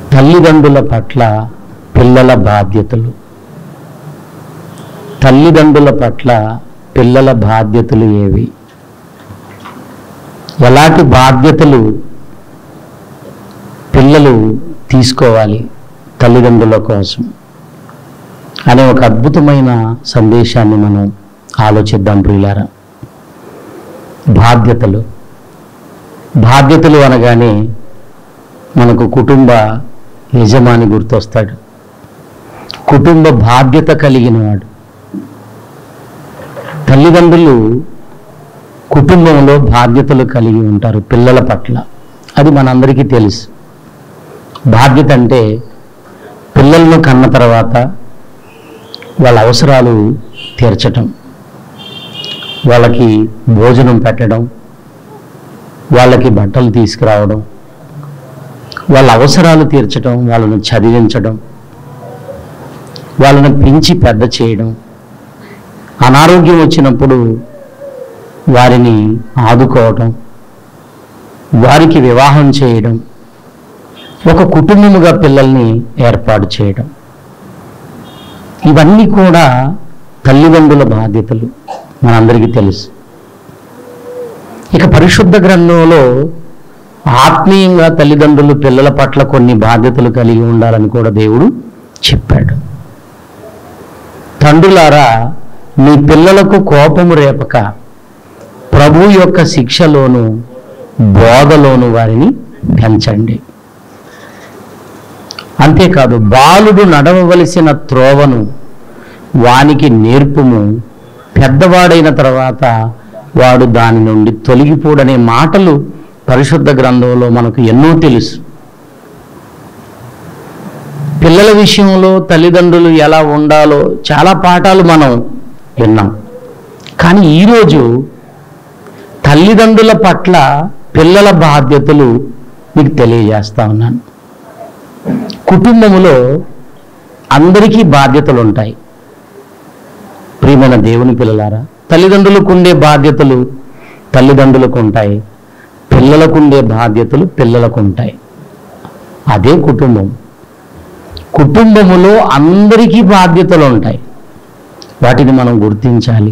తల్లిదండ్రుల పట్ల పిల్లల బాధ్యతలు తల్లిదండ్రుల పట్ల పిల్లల బాధ్యతలు ఏవి ఎలాంటి బాధ్యతలు పిల్లలు తీసుకోవాలి తల్లిదండ్రుల కోసం అనే ఒక అద్భుతమైన సందేశాన్ని మనం ఆలోచిద్దాం ప్రియులారా బాధ్యతలు బాధ్యతలు అనగానే మనకు కుటుంబ యజమాని గుర్తొస్తాడు కుటుంబ బాధ్యత కలిగిన వాడు తల్లిదండ్రులు కుటుంబంలో బాధ్యతలు కలిగి ఉంటారు పిల్లల పట్ల అది మనందరికీ తెలుసు బాధ్యత అంటే పిల్లలను కన్న తర్వాత వాళ్ళ అవసరాలు తీర్చటం వాళ్ళకి భోజనం పెట్టడం వాళ్ళకి బట్టలు తీసుకురావడం వాళ్ళ అవసరాలు తీర్చడం వాళ్ళను చదివించడం వాళ్ళను పెంచి పెద్ద చేయడం అనారోగ్యం వచ్చినప్పుడు వారిని ఆదుకోవడం వారికి వివాహం చేయడం ఒక కుటుంబముగా పిల్లల్ని ఏర్పాటు చేయడం ఇవన్నీ కూడా తల్లిదండ్రుల బాధ్యతలు మనందరికీ తెలుసు ఇక పరిశుద్ధ గ్రంథంలో ఆత్మీయంగా తల్లిదండ్రులు పిల్లల పట్ల కొన్ని బాధ్యతలు కలిగి ఉండాలని కూడా దేవుడు చెప్పాడు తండ్రులారా మీ పిల్లలకు కోపము రేపక ప్రభు యొక్క శిక్షలోను బోధలోను వారిని పెంచండి అంతేకాదు బాలుడు నడవవలసిన త్రోవను వానికి నేర్పుము పెద్దవాడైన తర్వాత వాడు దాని నుండి తొలగిపోడనే మాటలు పరిశుద్ధ గ్రంథంలో మనకు ఎన్నో తెలుసు పిల్లల విషయంలో తల్లిదండ్రులు ఎలా ఉండాలో చాలా పాఠాలు మనం విన్నాం కానీ ఈరోజు తల్లిదండ్రుల పట్ల పిల్లల బాధ్యతలు మీకు తెలియజేస్తా ఉన్నాను కుటుంబములో అందరికీ బాధ్యతలు ఉంటాయి ప్రియమైన దేవుని పిల్లలారా తల్లిదండ్రులకు ఉండే బాధ్యతలు తల్లిదండ్రులకు ఉంటాయి పిల్లలకు ఉండే బాధ్యతలు పిల్లలకు ఉంటాయి అదే కుటుంబం కుటుంబములో అందరికీ బాధ్యతలు ఉంటాయి వాటిని మనం గుర్తించాలి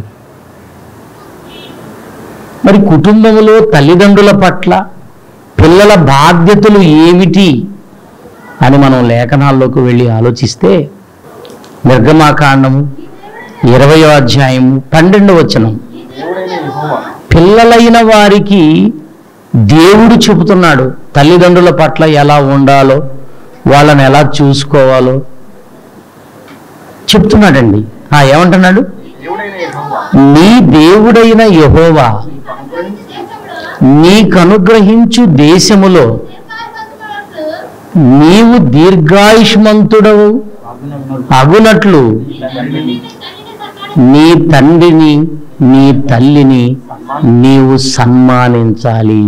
మరి కుటుంబములో తల్లిదండ్రుల పట్ల పిల్లల బాధ్యతలు ఏమిటి అని మనం లేఖనాల్లోకి వెళ్ళి ఆలోచిస్తే నిర్గమాకాండము ఇరవయో అధ్యాయము పన్నెండవ వచనం దేవుడైన యెహోవా పిల్లలైన వారికి దేవుడు చెబుతున్నాడు తల్లిదండ్రుల పట్ల ఎలా ఉండాలో వాళ్ళని ఎలా చూసుకోవాలో చెప్తున్నాడండి ఆ ఏమంటున్నాడు దేవుడైన యెహోవా నీ దేవుడైన యహోవా నీకు అనుగ్రహించి నీకనుగ్రహించు దేశములో నీవు దీర్ఘాయుష్మంతుడవు అగునట్లు నీ తండ్రిని నీ తల్లిని నీవు సన్మానించాలి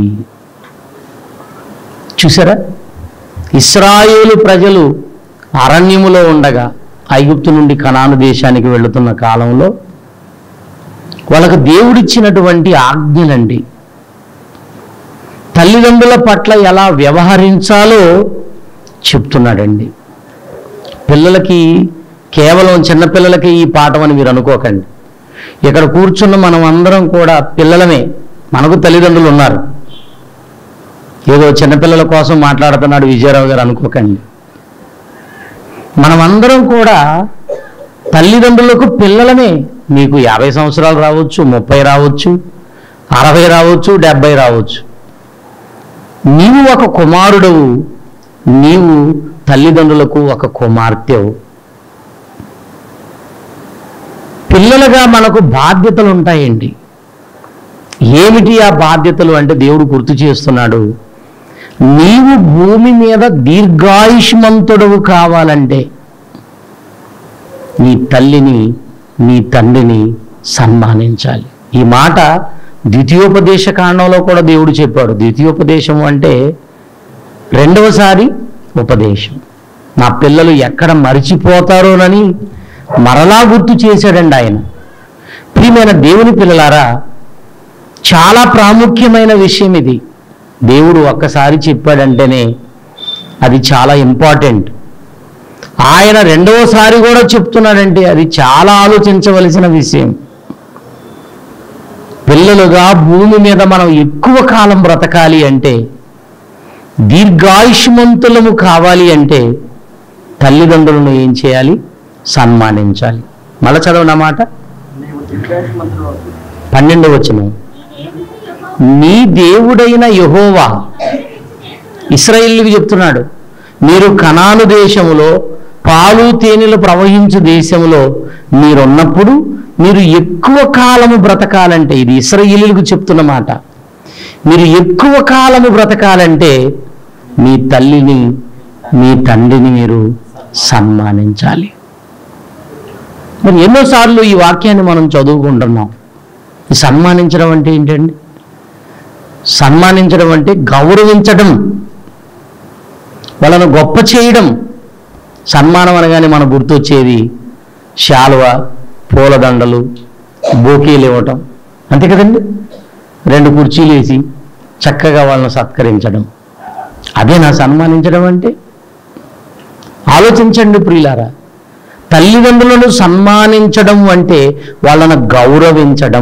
చూసారా ఇస్రాయేలు ప్రజలు అరణ్యములో ఉండగా ఐగుప్తు నుండి కనాను దేశానికి వెళుతున్న కాలంలో వాళ్ళకు దేవుడిచ్చినటువంటి ఆజ్ఞలండి తల్లిదండ్రుల పట్ల ఎలా వ్యవహరించాలో చెప్తున్నాడండి పిల్లలకి కేవలం చిన్నపిల్లలకి ఈ పాఠం అని మీరు అనుకోకండి ఇక్కడ కూర్చున్న మనం అందరం కూడా పిల్లలమే మనకు తల్లిదండ్రులు ఉన్నారు ఏదో చిన్నపిల్లల కోసం మాట్లాడుతున్నాడు విజయరావు గారు అనుకోకండి మనమందరం కూడా తల్లిదండ్రులకు పిల్లలమే మీకు యాభై సంవత్సరాలు రావచ్చు ముప్పై రావచ్చు అరవై రావచ్చు డెబ్బై రావచ్చు నీవు ఒక కుమారుడవు నీవు తల్లిదండ్రులకు ఒక కుమార్తెవు పిల్లలుగా మనకు బాధ్యతలు ఉంటాయండి ఏమిటి ఆ బాధ్యతలు అంటే దేవుడు గుర్తు చేస్తున్నాడు నీవు భూమి మీద దీర్ఘాయుష్మంతుడవు కావాలంటే నీ తల్లిని నీ తండ్రిని సన్మానించాలి ఈ మాట ద్వితీయోపదేశ కాండంలో కూడా దేవుడు చెప్పాడు ద్వితీయోపదేశం అంటే రెండవసారి ఉపదేశం నా పిల్లలు ఎక్కడ మరిచిపోతారోనని మరలా గుర్తు చేశాడండి ఆయన ప్రియమైన దేవుని పిల్లలారా చాలా ప్రాముఖ్యమైన విషయం ఇది దేవుడు ఒక్కసారి చెప్పాడంటేనే అది చాలా ఇంపార్టెంట్ ఆయన రెండవసారి కూడా చెప్తున్నాడంటే అది చాలా ఆలోచించవలసిన విషయం పిల్లలుగా భూమి మీద మనం ఎక్కువ కాలం బ్రతకాలి అంటే దీర్ఘాయుష్మంతులము కావాలి అంటే తల్లిదండ్రులను ఏం చేయాలి సన్మానించాలి మళ్ళా చదవన మాట నీవు దీర్ఘాయుష్మంతుడు పన్నెండు వచ్చిన నీ దేవుడైన యహోవా ఇస్రాయిల్కి చెప్తున్నాడు మీరు కనాను దేశములో పాలు తేనెలు ప్రవహించు దేశంలో మీరున్నప్పుడు మీరు ఎక్కువ కాలము బ్రతకాలంటే ఇది ఇస్రాయిలీలకు చెప్తున్న మాట మీరు ఎక్కువ కాలము బ్రతకాలంటే మీ తల్లిని మీ తండ్రిని మీరు సన్మానించాలి మరి ఎన్నోసార్లు ఈ వాక్యాన్ని మనం చదువుకుంటున్నాం ఈ సన్మానించడం అంటే ఏంటండి సన్మానించడం అంటే గౌరవించడం వాళ్ళను గొప్ప చేయడం సన్మానం అనగానే మనకు గుర్తొచ్చేది శాలువ పూలదండలు బోకీలు ఇవ్వటం అంతే కదండి రెండు కుర్చీలు వేసి చక్కగా వాళ్ళని సత్కరించడం అదే నా సన్మానించడం అంటే ఆలోచించండి ప్రియులారా తల్లిదండ్రులను సన్మానించడం అంటే వాళ్ళను గౌరవించడం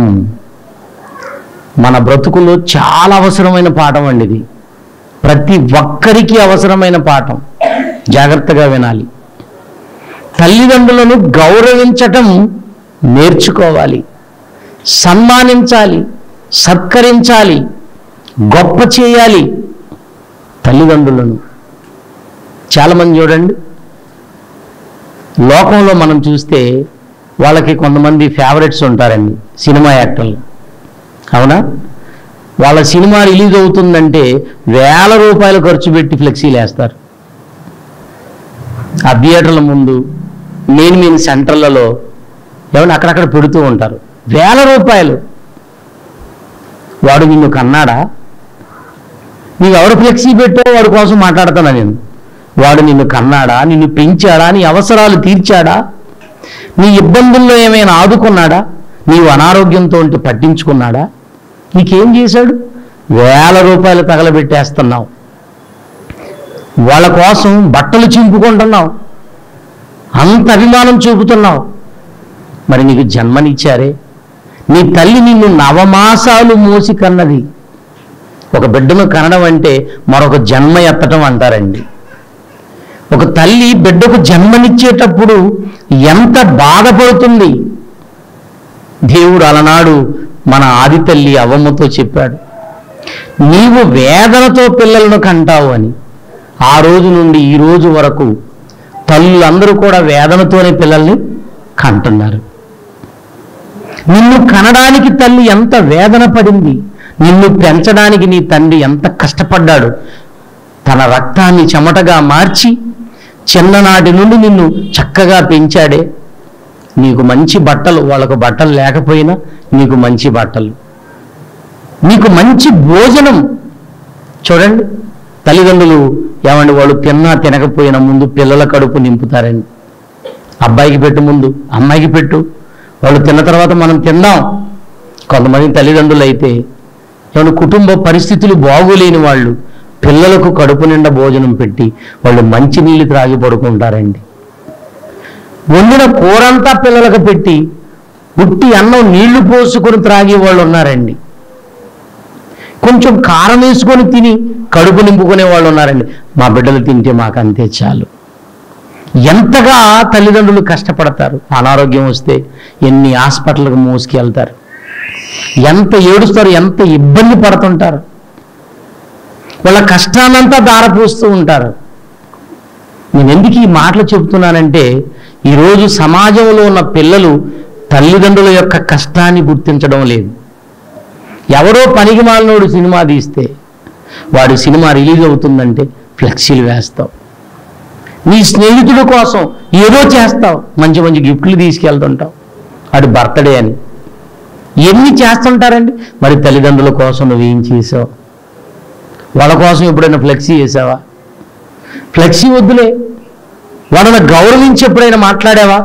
మన బ్రతుకులో చాలా అవసరమైన పాఠం అండి ఇది ప్రతి ఒక్కరికి అవసరమైన పాఠం జాగ్రత్తగా వినాలి తల్లిదండ్రులను గౌరవించటం నేర్చుకోవాలి సన్మానించాలి సత్కరించాలి గొప్ప చేయాలి తల్లిదండ్రులను చాలామంది చూడండి లోకంలో మనం చూస్తే వాళ్ళకి కొంతమంది ఫేవరెట్స్ ఉంటారండి సినిమా యాక్టర్లు అవునా వాళ్ళ సినిమా రిలీజ్ అవుతుందంటే వేల రూపాయలు ఖర్చు పెట్టి ఫ్లెక్సీలు వేస్తారు ఆ థియేటర్ల ముందు మెయిన్ మెయిన్ సెంటర్లలో ఏమన్నా అక్కడక్కడ పెడుతూ ఉంటారు వేల రూపాయలు వాడు నిన్ను కన్నాడా నీకు ఎవడు ఫ్లెక్సీ పెట్టో వాడి కోసం మాట్లాడుతున్నా నేను వాడు నిన్ను కన్నాడా నిన్ను పెంచాడా నీ అవసరాలు తీర్చాడా నీ ఇబ్బందుల్లో ఏమైనా ఆదుకున్నాడా నీవు అనారోగ్యంతో ఉంటే పట్టించుకున్నాడా నీకేం చేశాడు వేల రూపాయలు తగలబెట్టేస్తున్నావు వాళ్ళ కోసం బట్టలు చింపుకుంటున్నావు అంత అభిమానం చూపుతున్నావు మరి నీకు జన్మనిచ్చారే నీ తల్లి నిన్ను నవమాసాలు మోసి కన్నది ఒక బిడ్డను కనడం అంటే మరొక జన్మ ఎత్తటం అంటారండి ఒక తల్లి బిడ్డకు జన్మనిచ్చేటప్పుడు ఎంత బాధపడుతుంది దేవుడు అలనాడు మన ఆది తల్లి అవ్వమ్మతో చెప్పాడు నీవు వేదనతో పిల్లలను కంటావు అని ఆ రోజు నుండి ఈ రోజు వరకు తల్లులందరూ కూడా వేదనతోనే పిల్లల్ని కంటున్నారు నిన్ను కనడానికి తల్లి ఎంత వేదన పడింది నిన్ను పెంచడానికి నీ తండ్రి ఎంత కష్టపడ్డాడు తన రక్తాన్ని చెమటగా మార్చి చిన్ననాటి నుండి నిన్ను చక్కగా పెంచాడే నీకు మంచి బట్టలు వాళ్ళకు బట్టలు లేకపోయినా నీకు మంచి బట్టలు నీకు మంచి భోజనం చూడండి తల్లిదండ్రులు ఏమండి వాళ్ళు తిన్నా తినకపోయినా ముందు పిల్లల కడుపు నింపుతారండి అబ్బాయికి పెట్టు ముందు అమ్మాయికి పెట్టు వాళ్ళు తిన్న తర్వాత మనం తిందాం కొంతమంది తల్లిదండ్రులు అయితే ఏమైనా కుటుంబ పరిస్థితులు బాగోలేని వాళ్ళు పిల్లలకు కడుపు నిండా భోజనం పెట్టి వాళ్ళు మంచి నీళ్ళు త్రాగి పడుకుంటారండి వండిన కూరంతా పిల్లలకు పెట్టి ఉట్టి అన్నం నీళ్లు పోసుకొని త్రాగే వాళ్ళు ఉన్నారండి కొంచెం కారం వేసుకొని తిని కడుపు నింపుకునే వాళ్ళు ఉన్నారండి మా బిడ్డలు తింటే మాకు అంతే చాలు ఎంతగా తల్లిదండ్రులు కష్టపడతారు అనారోగ్యం వస్తే ఎన్ని హాస్పిటల్కి మోసుకెళ్తారు ఎంత ఏడుస్తారు ఎంత ఇబ్బంది పడుతుంటారు వాళ్ళ కష్టానంతా దారపోస్తూ ఉంటారు నేను ఎందుకు ఈ మాటలు చెబుతున్నానంటే ఈరోజు సమాజంలో ఉన్న పిల్లలు తల్లిదండ్రుల యొక్క కష్టాన్ని గుర్తించడం లేదు ఎవరో పనికి మాలినోడు సినిమా తీస్తే వాడి సినిమా రిలీజ్ అవుతుందంటే ఫ్లెక్సీలు వేస్తావు నీ స్నేహితుడి కోసం ఏదో చేస్తావు మంచి మంచి గిఫ్ట్లు తీసుకెళ్తుంటావు వాడి బర్త్డే అని ఎన్ని చేస్తుంటారండి మరి తల్లిదండ్రుల కోసం నువ్వేం చేసావు వాళ్ళ కోసం ఎప్పుడైనా ఫ్లెక్సీ చేసావా ఫ్లెక్సీ వద్దులే వాళ్ళని గౌరవించి ఎప్పుడైనా మాట్లాడావా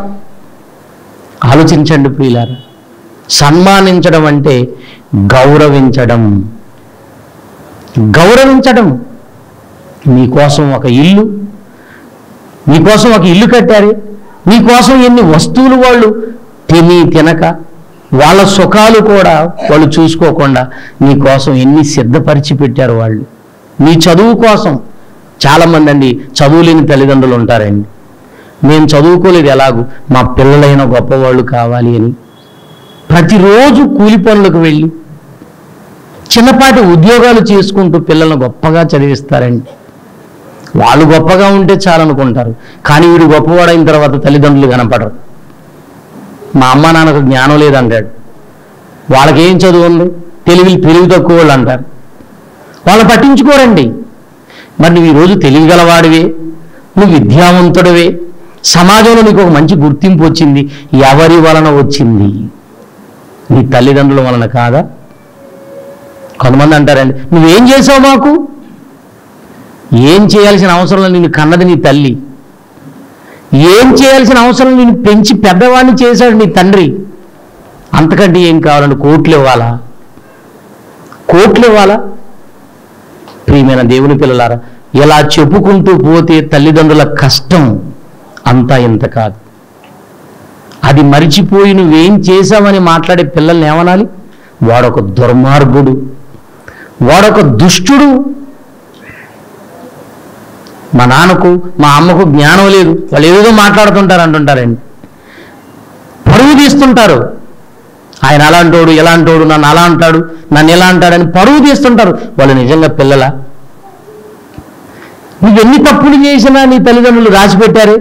ఆలోచించండి ప్రియులారా సన్మానించడం అంటే గౌరవించడం గౌరవించడం నీకోసం ఒక ఇల్లు నీకోసం ఒక ఇల్లు కట్టారే నీకోసం ఎన్ని వస్తువులు వాళ్ళు తిని తినక వాళ్ళ సుఖాలు కూడా వాళ్ళు చూసుకోకుండా నీకోసం ఎన్ని సిద్ధపరిచి పెట్టారు వాళ్ళు నీ చదువు కోసం చాలామంది అండి చదువులేని తల్లిదండ్రులు ఉంటారండి మేము చదువుకోలేదు ఎలాగూ మా పిల్లలైన గొప్పవాళ్ళు కావాలి అని ప్రతిరోజు కూలి పనులకు వెళ్ళి చిన్నపాటి ఉద్యోగాలు చేసుకుంటూ పిల్లల్ని గొప్పగా చదివిస్తారండి వాళ్ళు గొప్పగా ఉంటే చాలనుకుంటారు కానీ వీడు గొప్పవాడైన తర్వాత తల్లిదండ్రులు కనపడరు మా అమ్మ నాన్నకు జ్ఞానం లేదంటాడు వాళ్ళకి ఏం చదువు ఉంది తెలివి తెలివి తక్కువ వాళ్ళు అంటారు వాళ్ళు పట్టించుకోరండి మరి నువ్వు ఈరోజు తెలివి గలవాడివే నువ్వు విద్యావంతుడివే సమాజంలో నీకు ఒక మంచి గుర్తింపు వచ్చింది ఎవరి వలన వచ్చింది నీ తల్లిదండ్రుల వలన కాదా కొంతమంది అంటారండి నువ్వేం చేసావు మాకు ఏం చేయాల్సిన అవసరం లేదు నిన్ను కన్నది నీ తల్లి ఏం చేయాల్సిన అవసరం నేను పెంచి పెద్దవాడిని చేశాడు నీ తండ్రి అంతకంటే ఏం కావాలండి కోట్లు ఇవ్వాలా కోట్లు ఇవ్వాలా ప్రియమైన దేవుని పిల్లలారా ఇలా చెప్పుకుంటూ పోతే తల్లిదండ్రుల కష్టం అంతా ఇంత కాదు అది మరిచిపోయి నువ్వేం చేశావని మాట్లాడే పిల్లల్ని ఏమనాలి వాడొక దుర్మార్గుడు వాడొక దుష్టుడు మా నాన్నకు మా అమ్మకు జ్ఞానం లేదు వాళ్ళు ఏదో మాట్లాడుతుంటారు అంటుంటారండి పరువు తీస్తుంటారు ఆయన అలా అంటాడు ఎలా అంటాడు నన్ను అలా అంటాడు నన్ను ఎలా అంటాడని పరువు తీస్తుంటారు వాళ్ళు నిజంగా పిల్లల నువ్వు ఎన్ని తప్పులు చేసినా నీ తల్లిదండ్రులు రాసి పెట్టారే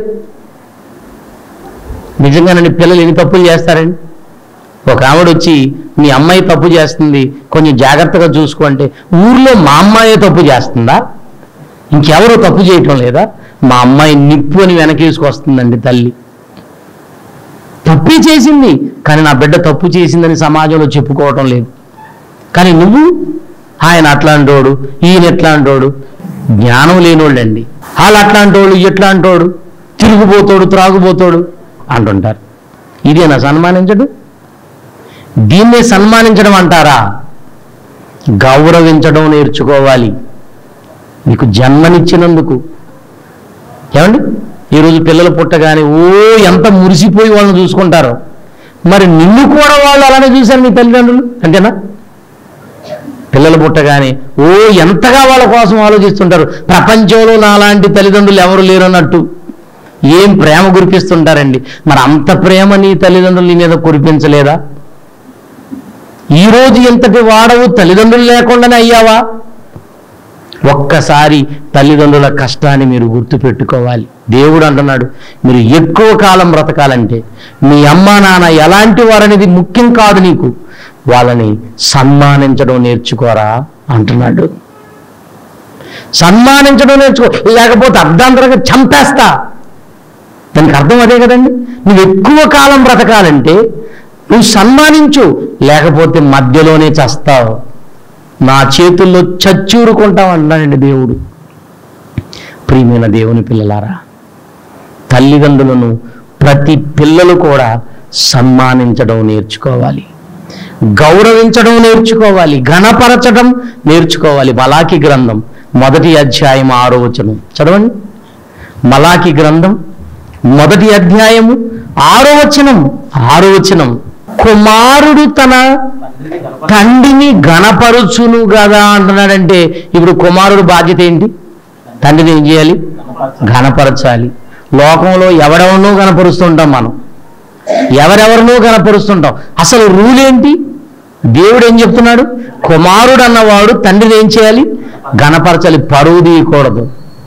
నిజంగా నీ పిల్లలు ఎన్ని తప్పులు చేస్తారండి ఒక ఆవిడ వచ్చి మీ అమ్మాయి తప్పు చేస్తుంది కొంచెం జాగ్రత్తగా చూసుకో అంటే ఊర్లో మా అమ్మాయే తప్పు చేస్తుందా ఇంకెవరో తప్పు చేయటం లేదా మా అమ్మాయి నిప్పు అని వెనకేసుకొస్తుందండి తల్లి తప్పే చేసింది కానీ నా బిడ్డ తప్పు చేసిందని సమాజంలో చెప్పుకోవటం లేదు కానీ నువ్వు ఆయన అట్లాంటోడు ఈయన ఎట్లాంటోడు జ్ఞానం లేనోళ్ళండి వాళ్ళు అట్లాంటోడు ఎట్లాంటోడు తిరుగుపోతాడు త్రాగుపోతాడు అంటుంటారు ఇదేనా సన్మానించడు దీన్నే సన్మానించడం అంటారా గౌరవించడం నేర్చుకోవాలి నీకు జన్మనిచ్చినందుకు ఏమండి ఈరోజు పిల్లలు పుట్టగానే ఓ ఎంత మురిసిపోయి వాళ్ళని చూసుకుంటారో మరి నిన్ను కూడా వాళ్ళు అలానే చూశారు నీ తల్లిదండ్రులు అంతేనా పిల్లలు పుట్టగానే ఓ ఎంతగా వాళ్ళ కోసం ఆలోచిస్తుంటారు ప్రపంచంలో నాలాంటి తల్లిదండ్రులు ఎవరు లేరు అన్నట్టు ఏం ప్రేమ కురిపిస్తుంటారండి మరి అంత ప్రేమ నీ తల్లిదండ్రులు నీ మీద కురిపించలేదా ఈ రోజు ఎంతటి వాడవు తల్లిదండ్రులు లేకుండానే అయ్యావా ఒక్కసారి తల్లిదండ్రుల కష్టాన్ని మీరు గుర్తుపెట్టుకోవాలి దేవుడు అంటున్నాడు మీరు ఎక్కువ కాలం బ్రతకాలంటే మీ అమ్మా నాన్న ఎలాంటి వారనేది ముఖ్యం కాదు నీకు వాళ్ళని సన్మానించడం నేర్చుకోరా అంటున్నాడు సన్మానించడం నేర్చుకో లేకపోతే అర్ధాంతరంగా చంపేస్తా దానికి అర్థం అదే కదండి నువ్వు ఎక్కువ కాలం బ్రతకాలంటే నువ్వు సన్మానించు లేకపోతే మధ్యలోనే చస్తావు నా చేతుల్లో చచ్చూరుకుంటావు అన్నాడండి దేవుడు ప్రియమైన దేవుని పిల్లలారా తల్లిదండ్రులను ప్రతి పిల్లలు కూడా సన్మానించడం నేర్చుకోవాలి గౌరవించడం నేర్చుకోవాలి ఘనపరచడం నేర్చుకోవాలి మలాకి గ్రంథం మొదటి అధ్యాయం ఆరో వచనం చదవండి మలాకి గ్రంథం మొదటి అధ్యాయము ఆరో వచనం ఆరో వచనం కుమారుడు తన తండ్రిని గణపరుచును కదా అంటున్నాడంటే ఇప్పుడు కుమారుడు బాధ్యత ఏంటి తండ్రిని ఏం చేయాలి ఘనపరచాలి లోకంలో ఎవడెవరినో గణపరుస్తుంటాం మనం ఎవరెవరినో గణపరుస్తుంటాం అసలు రూల్ ఏంటి దేవుడు ఏం చెప్తున్నాడు కుమారుడు అన్నవాడు తండ్రిని ఏం చేయాలి గణపరచాలి పరువు తీయకూడదు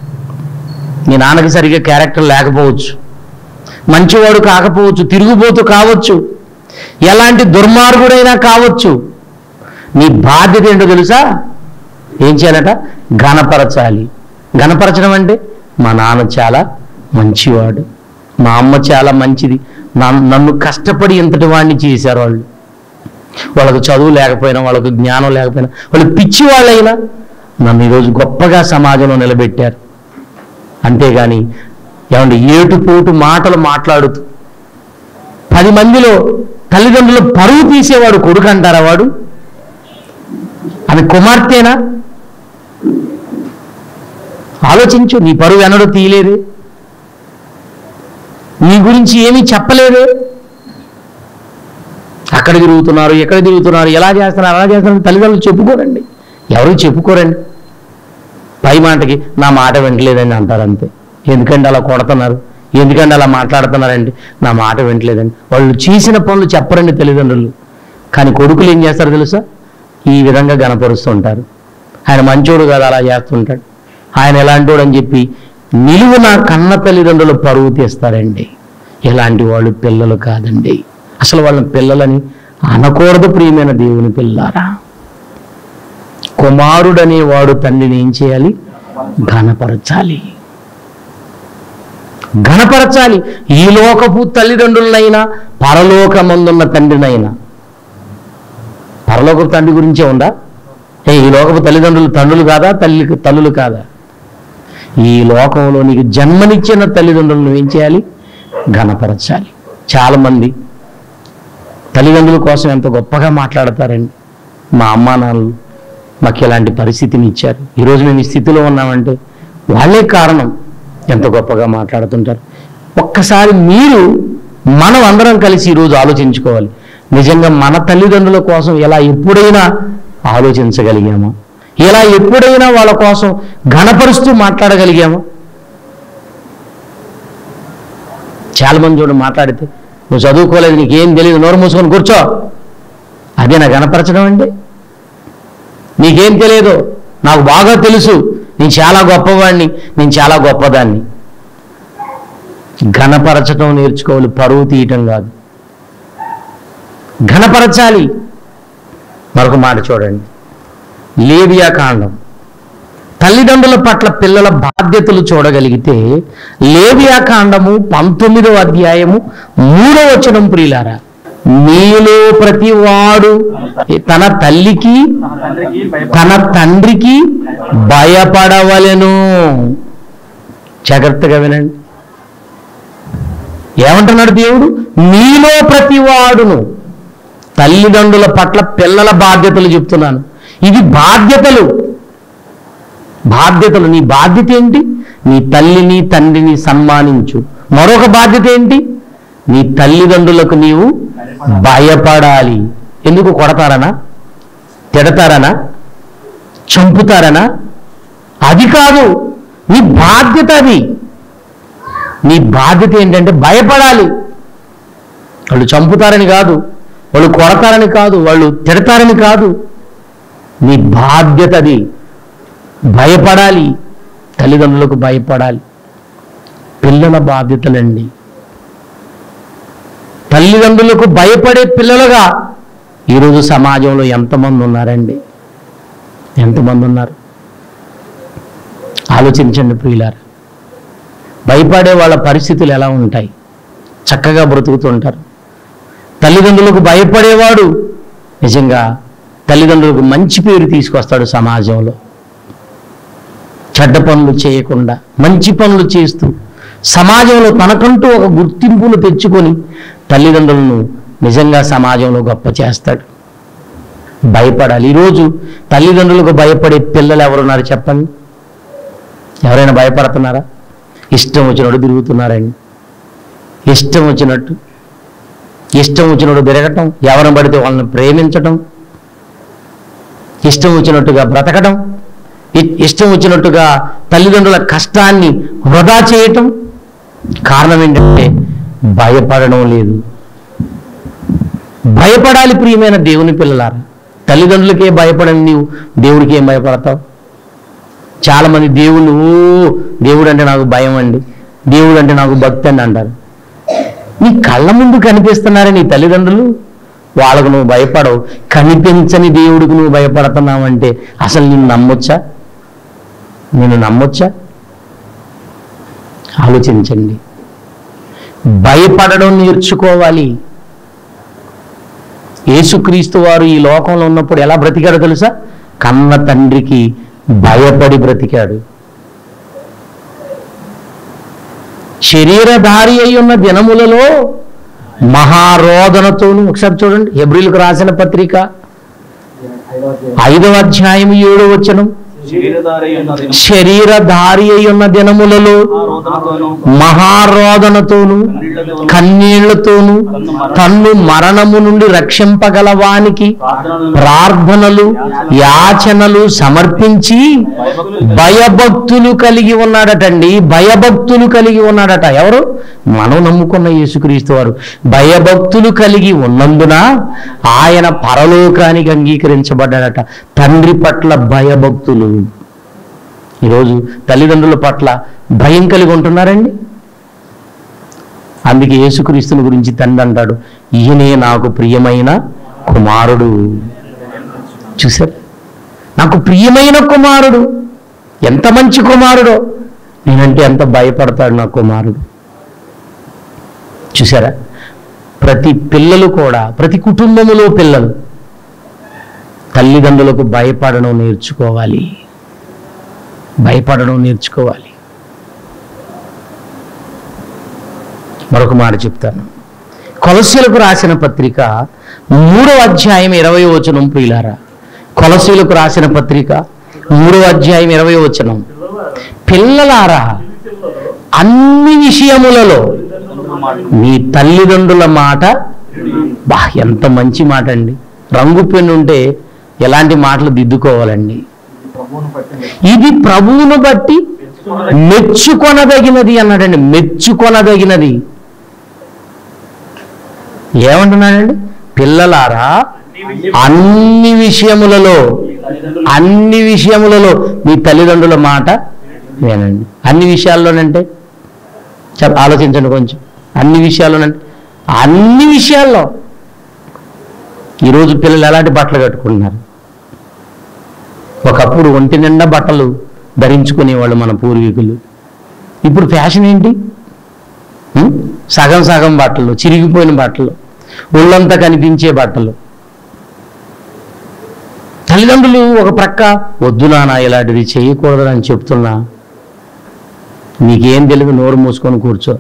మీ నాన్నకి సరిగ్గా క్యారెక్టర్ లేకపోవచ్చు మంచివాడు కాకపోవచ్చు తిరుగుబోతు కావచ్చు ఎలాంటి దుర్మార్గుడైనా కావచ్చు నీ బాధ్యత ఏంటో తెలుసా ఏం చేయాలట ఘనపరచాలి ఘనపరచడం అంటే మా నాన్న చాలా మంచివాడు మా అమ్మ చాలా మంచిది నన్ను నన్ను కష్టపడి ఇంతటి వాడిని చేశారు వాళ్ళు వాళ్ళకు చదువు లేకపోయినా వాళ్ళకు జ్ఞానం లేకపోయినా వాళ్ళు పిచ్చి వాళ్ళైనా నన్ను ఈరోజు గొప్పగా సమాజంలో నిలబెట్టారు అంతేగాని ఏమంటే ఏటుపోటు మాటలు మాట్లాడుతూ పది మందిలో తల్లిదండ్రులు పరువు తీసేవాడు కొడుకు అంటారా వాడు ఆమె కుమార్తెనా ఆలోచించు నీ పరువు ఎన్నడూ తీయలేదే నీ గురించి ఏమీ చెప్పలేదే అక్కడ తిరుగుతున్నారు ఎక్కడ తిరుగుతున్నారు ఎలా చేస్తున్నారు అలా చేస్తున్నారు తల్లిదండ్రులు చెప్పుకోరండి ఎవరు చెప్పుకోరండి పై మాటకి నా మాట వింటలేదని అంటారు అంతే ఎందుకంటే అలా కొడుతున్నారు ఎందుకంటే అలా మాట్లాడుతున్నారండి నా మాట వింటలేదండి వాళ్ళు చేసిన పనులు చెప్పరండి తల్లిదండ్రులు కానీ కొడుకులు ఏం చేస్తారు తెలుసా ఈ విధంగా గనపరుస్తూ ఉంటారు ఆయన మంచోడు కదా అలా చేస్తుంటాడు ఆయన ఎలాంటోడు అని చెప్పి నిలువున కన్న తల్లిదండ్రులు పరువు తీస్తారండి ఇలాంటి వాళ్ళు పిల్లలు కాదండి అసలు వాళ్ళని పిల్లలని అనకూడదు ప్రియమైన దేవుని పిల్లారా కుమారుడనే వాడు తండ్రిని ఏం చేయాలి ఘనపరచాలి ఘనపరచాలి ఈ లోకపు తల్లిదండ్రులనైనా పరలోకమందున్న తండ్రినైనా పరలోకపు తండ్రి గురించే ఉందా ఏ ఈ లోకపు తల్లిదండ్రులు తండ్రులు కాదా తల్లి తల్లులు కాదా ఈ లోకంలో నీకు జన్మనిచ్చిన తల్లిదండ్రులను ఏం చేయాలి ఘనపరచాలి చాలామంది తల్లిదండ్రుల కోసం ఎంత గొప్పగా మాట్లాడతారండి మా అమ్మా నాన్నలు మాకు ఇలాంటి పరిస్థితిని ఇచ్చారు ఈరోజు మేము ఈ స్థితిలో ఉన్నామంటే వాళ్ళే కారణం ఎంత గొప్పగా మాట్లాడుతుంటారు ఒక్కసారి మీరు మనం అందరం కలిసి ఈరోజు ఆలోచించుకోవాలి నిజంగా మన తల్లిదండ్రుల కోసం ఎలా ఎప్పుడైనా ఆలోచించగలిగామా ఇలా ఎప్పుడైనా వాళ్ళ కోసం ఘనపరుస్తూ మాట్లాడగలిగామా చాలా మంది చూడు మాట్లాడితే నువ్వు చదువుకోలేదు నీకేం తెలియదు నోరు మూసుకొని కూర్చో అదే నా గణపరచడం అండి నీకేం తెలియదు నాకు బాగా తెలుసు నేను చాలా గొప్పవాడిని నేను చాలా గొప్పదాన్ని ఘనపరచడం నేర్చుకోవాలి పరువు తీయటం కాదు ఘనపరచాలి మరొక మాట చూడండి లేవియా కాండం తల్లిదండ్రుల పట్ల పిల్లల బాధ్యతలు చూడగలిగితే లేవియా కాండము పంతొమ్మిదవ అధ్యాయము మూడవ వచనం ప్రియులారా మీలో ప్రతి వాడు తన తల్లికి తన తండ్రికి భయపడ తన తండ్రికి భయపడవలెను జాగ్రత్తగా వినండి ఏమంటున్నాడు దేవుడు మీలో ప్రతి వాడును తల్లిదండ్రుల పట్ల పిల్లల బాధ్యతలు చెప్తున్నాను ఇవి బాధ్యతలు బాధ్యతలు నీ బాధ్యత ఏంటి నీ తల్లిని తండ్రిని సన్మానించు మరొక బాధ్యత ఏంటి నీ తల్లిదండ్రులకు నీవు భయపడాలి ఎందుకు కొడతారనా తిడతారనా చంపుతారనా అది కాదు నీ బాధ్యత అది నీ బాధ్యత ఏంటంటే భయపడాలి వాళ్ళు చంపుతారని కాదు వాళ్ళు కొడతారని కాదు వాళ్ళు తిడతారని కాదు నీ బాధ్యత అది భయపడాలి తల్లిదండ్రులకు భయపడాలి పిల్లల బాధ్యతలండి తల్లిదండ్రులకు భయపడే పిల్లలుగా ఈరోజు సమాజంలో ఎంతమంది ఉన్నారండి ఎంతమంది ఉన్నారు ఆలోచించండి ప్రియులారా భయపడే వాళ్ళ పరిస్థితులు ఎలా ఉంటాయి చక్కగా బ్రతుకుతుంటారు తల్లిదండ్రులకు భయపడేవాడు నిజంగా తల్లిదండ్రులకు మంచి పేరు తీసుకొస్తాడు సమాజంలో చెడ్డ పనులు చేయకుండా మంచి పనులు చేస్తూ సమాజంలో తనకంటూ ఒక గుర్తింపును తెచ్చుకొని తల్లిదండ్రులను నిజంగా సమాజంలో గొప్ప చేస్తాడు భయపడాలి ఈరోజు తల్లిదండ్రులకు భయపడే పిల్లలు ఎవరున్నారు చెప్పండి ఎవరైనా భయపడుతున్నారా ఇష్టం వచ్చినట్టు తిరుగుతున్నారండి ఇష్టం వచ్చినట్టు ఇష్టం వచ్చినట్టు తిరగటం ఎవరిని పడితే వాళ్ళని ప్రేమించటం ఇష్టం వచ్చినట్టుగా బ్రతకడం ఇ- ఇష్టం వచ్చినట్టుగా తల్లిదండ్రుల కష్టాన్ని వృధా చేయటం కారణం ఏంటంటే భయపడడం లేదు భయపడాలి ప్రియమైన దేవుని పిల్లలారా తల్లిదండ్రులకే భయపడని నీవు దేవుడికి ఏం భయపడతావు చాలా మంది దేవుళ్ళు ఓ దేవుడు అంటే నాకు భయం అండి దేవుడు అంటే నాకు భక్తి అండి అంటారు నీ కళ్ళ ముందు కనిపిస్తున్నారే నీ తల్లిదండ్రులు వాళ్ళకు నువ్వు భయపడవు కనిపించని దేవుడికి నువ్వు భయపడుతున్నావంటే అసలు నిన్ను నమ్మొచ్చా నేను నమ్మొచ్చా ఆలోచించండి భయపడడం నేర్చుకోవాలి యేసుక్రీస్తు వారు ఈ లోకంలో ఉన్నప్పుడు ఎలా బ్రతికాడో తెలుసా కన్న తండ్రికి భయపడి బ్రతికాడు శరీరధారి అయి ఉన్న దినములలో మహారోదనతోను ఒకసారి చూడండి హెబ్రిల్కు రాసిన పత్రిక ఐదవ అధ్యాయం. ఐదవ అధ్యాయం ఏడో వచనం శరీరధారి ఉన్న దినం శరీరధారి అయి ఉన్న దినములలో రోదనతోను మహారోదనతోను కన్నీళ్లతోను కన్నీళ్లతోను తన్ను మరణము నుండి రక్షింపగలవానికి ప్రార్థనలను ప్రార్థనలు యాచనలు సమర్పించి భయభక్తులు కలిగి ఉన్నాడటండి భయభక్తులు కలిగి ఉన్నాడట ఎవరు మనం నమ్ముకున్న యేసుక్రీస్తు వారు భయభక్తులు కలిగి ఉన్నందున ఆయన పరలోకానికి అంగీకరించబడ్డాడట తండ్రి పట్ల భయభక్తులు ఈరోజు తల్లిదండ్రుల పట్ల భయం కలిగి ఉంటున్నారండి అందుకే యేసుక్రీస్తుని గురించి తండ్రి అంటాడు ఈయనే నాకు ప్రియమైన కుమారుడు చూశారు నాకు ప్రియమైన కుమారుడు ఎంత మంచి కుమారుడో నేనంటే ఎంత భయపడతాడు నా కుమారుడు చూసారా ప్రతి పిల్లలు కూడా ప్రతి కుటుంబములో పిల్లలు తల్లిదండ్రులకు భయపడడం నేర్చుకోవాలి భయపడడం నేర్చుకోవాలి మరొక మాట చెప్తాను కొలసీలకు రాసిన పత్రిక మూడవ అధ్యాయం ఇరవై వచనం ప్రియులారా కొలసీలకు రాసిన పత్రిక మూడవ అధ్యాయం ఇరవై వచనం పిల్లలారా అన్ని విషయములలో మీ తల్లిదండ్రుల మాట బా ఎంత మంచి మాట అండి రంగు పెన్ను ఉంటే ఎలాంటి మాటలు దిద్దుకోవాలండి ప్రభువును పట్టింది ఇది ప్రభువును బట్టి మెచ్చుకొనదగినది అన్నాడండి మెచ్చుకొనదగినది ఏమంటున్నాడండి పిల్లలారా అన్ని విషయములలో అన్ని విషయములలో మీ తల్లిదండ్రుల మాట వినండి అన్ని విషయాల్లోనంటే చాలా ఆలోచించండి కొంచెం అన్ని విషయాల్లోనంటే అన్ని విషయాల్లో ఈరోజు పిల్లలు ఎలాంటి బట్టలు కట్టుకుంటున్నారు ఒకప్పుడు ఒంటి నిండా బట్టలు ధరించుకునేవాళ్ళు మన పూర్వీకులు ఇప్పుడు ఫ్యాషన్ ఏంటి ఉం? సగం సగం బట్టలు చిరిగిపోయిన బట్టలు ఒళ్ళంతా కనిపించే బట్టలు తల్లిదండ్రులు ఒక ప్రక్క వద్దు నాన్న ఇలాంటిది చేయకూడదు అని చెప్తున్నా నీకేం తెలియదు నోరు మూసుకొని కూర్చో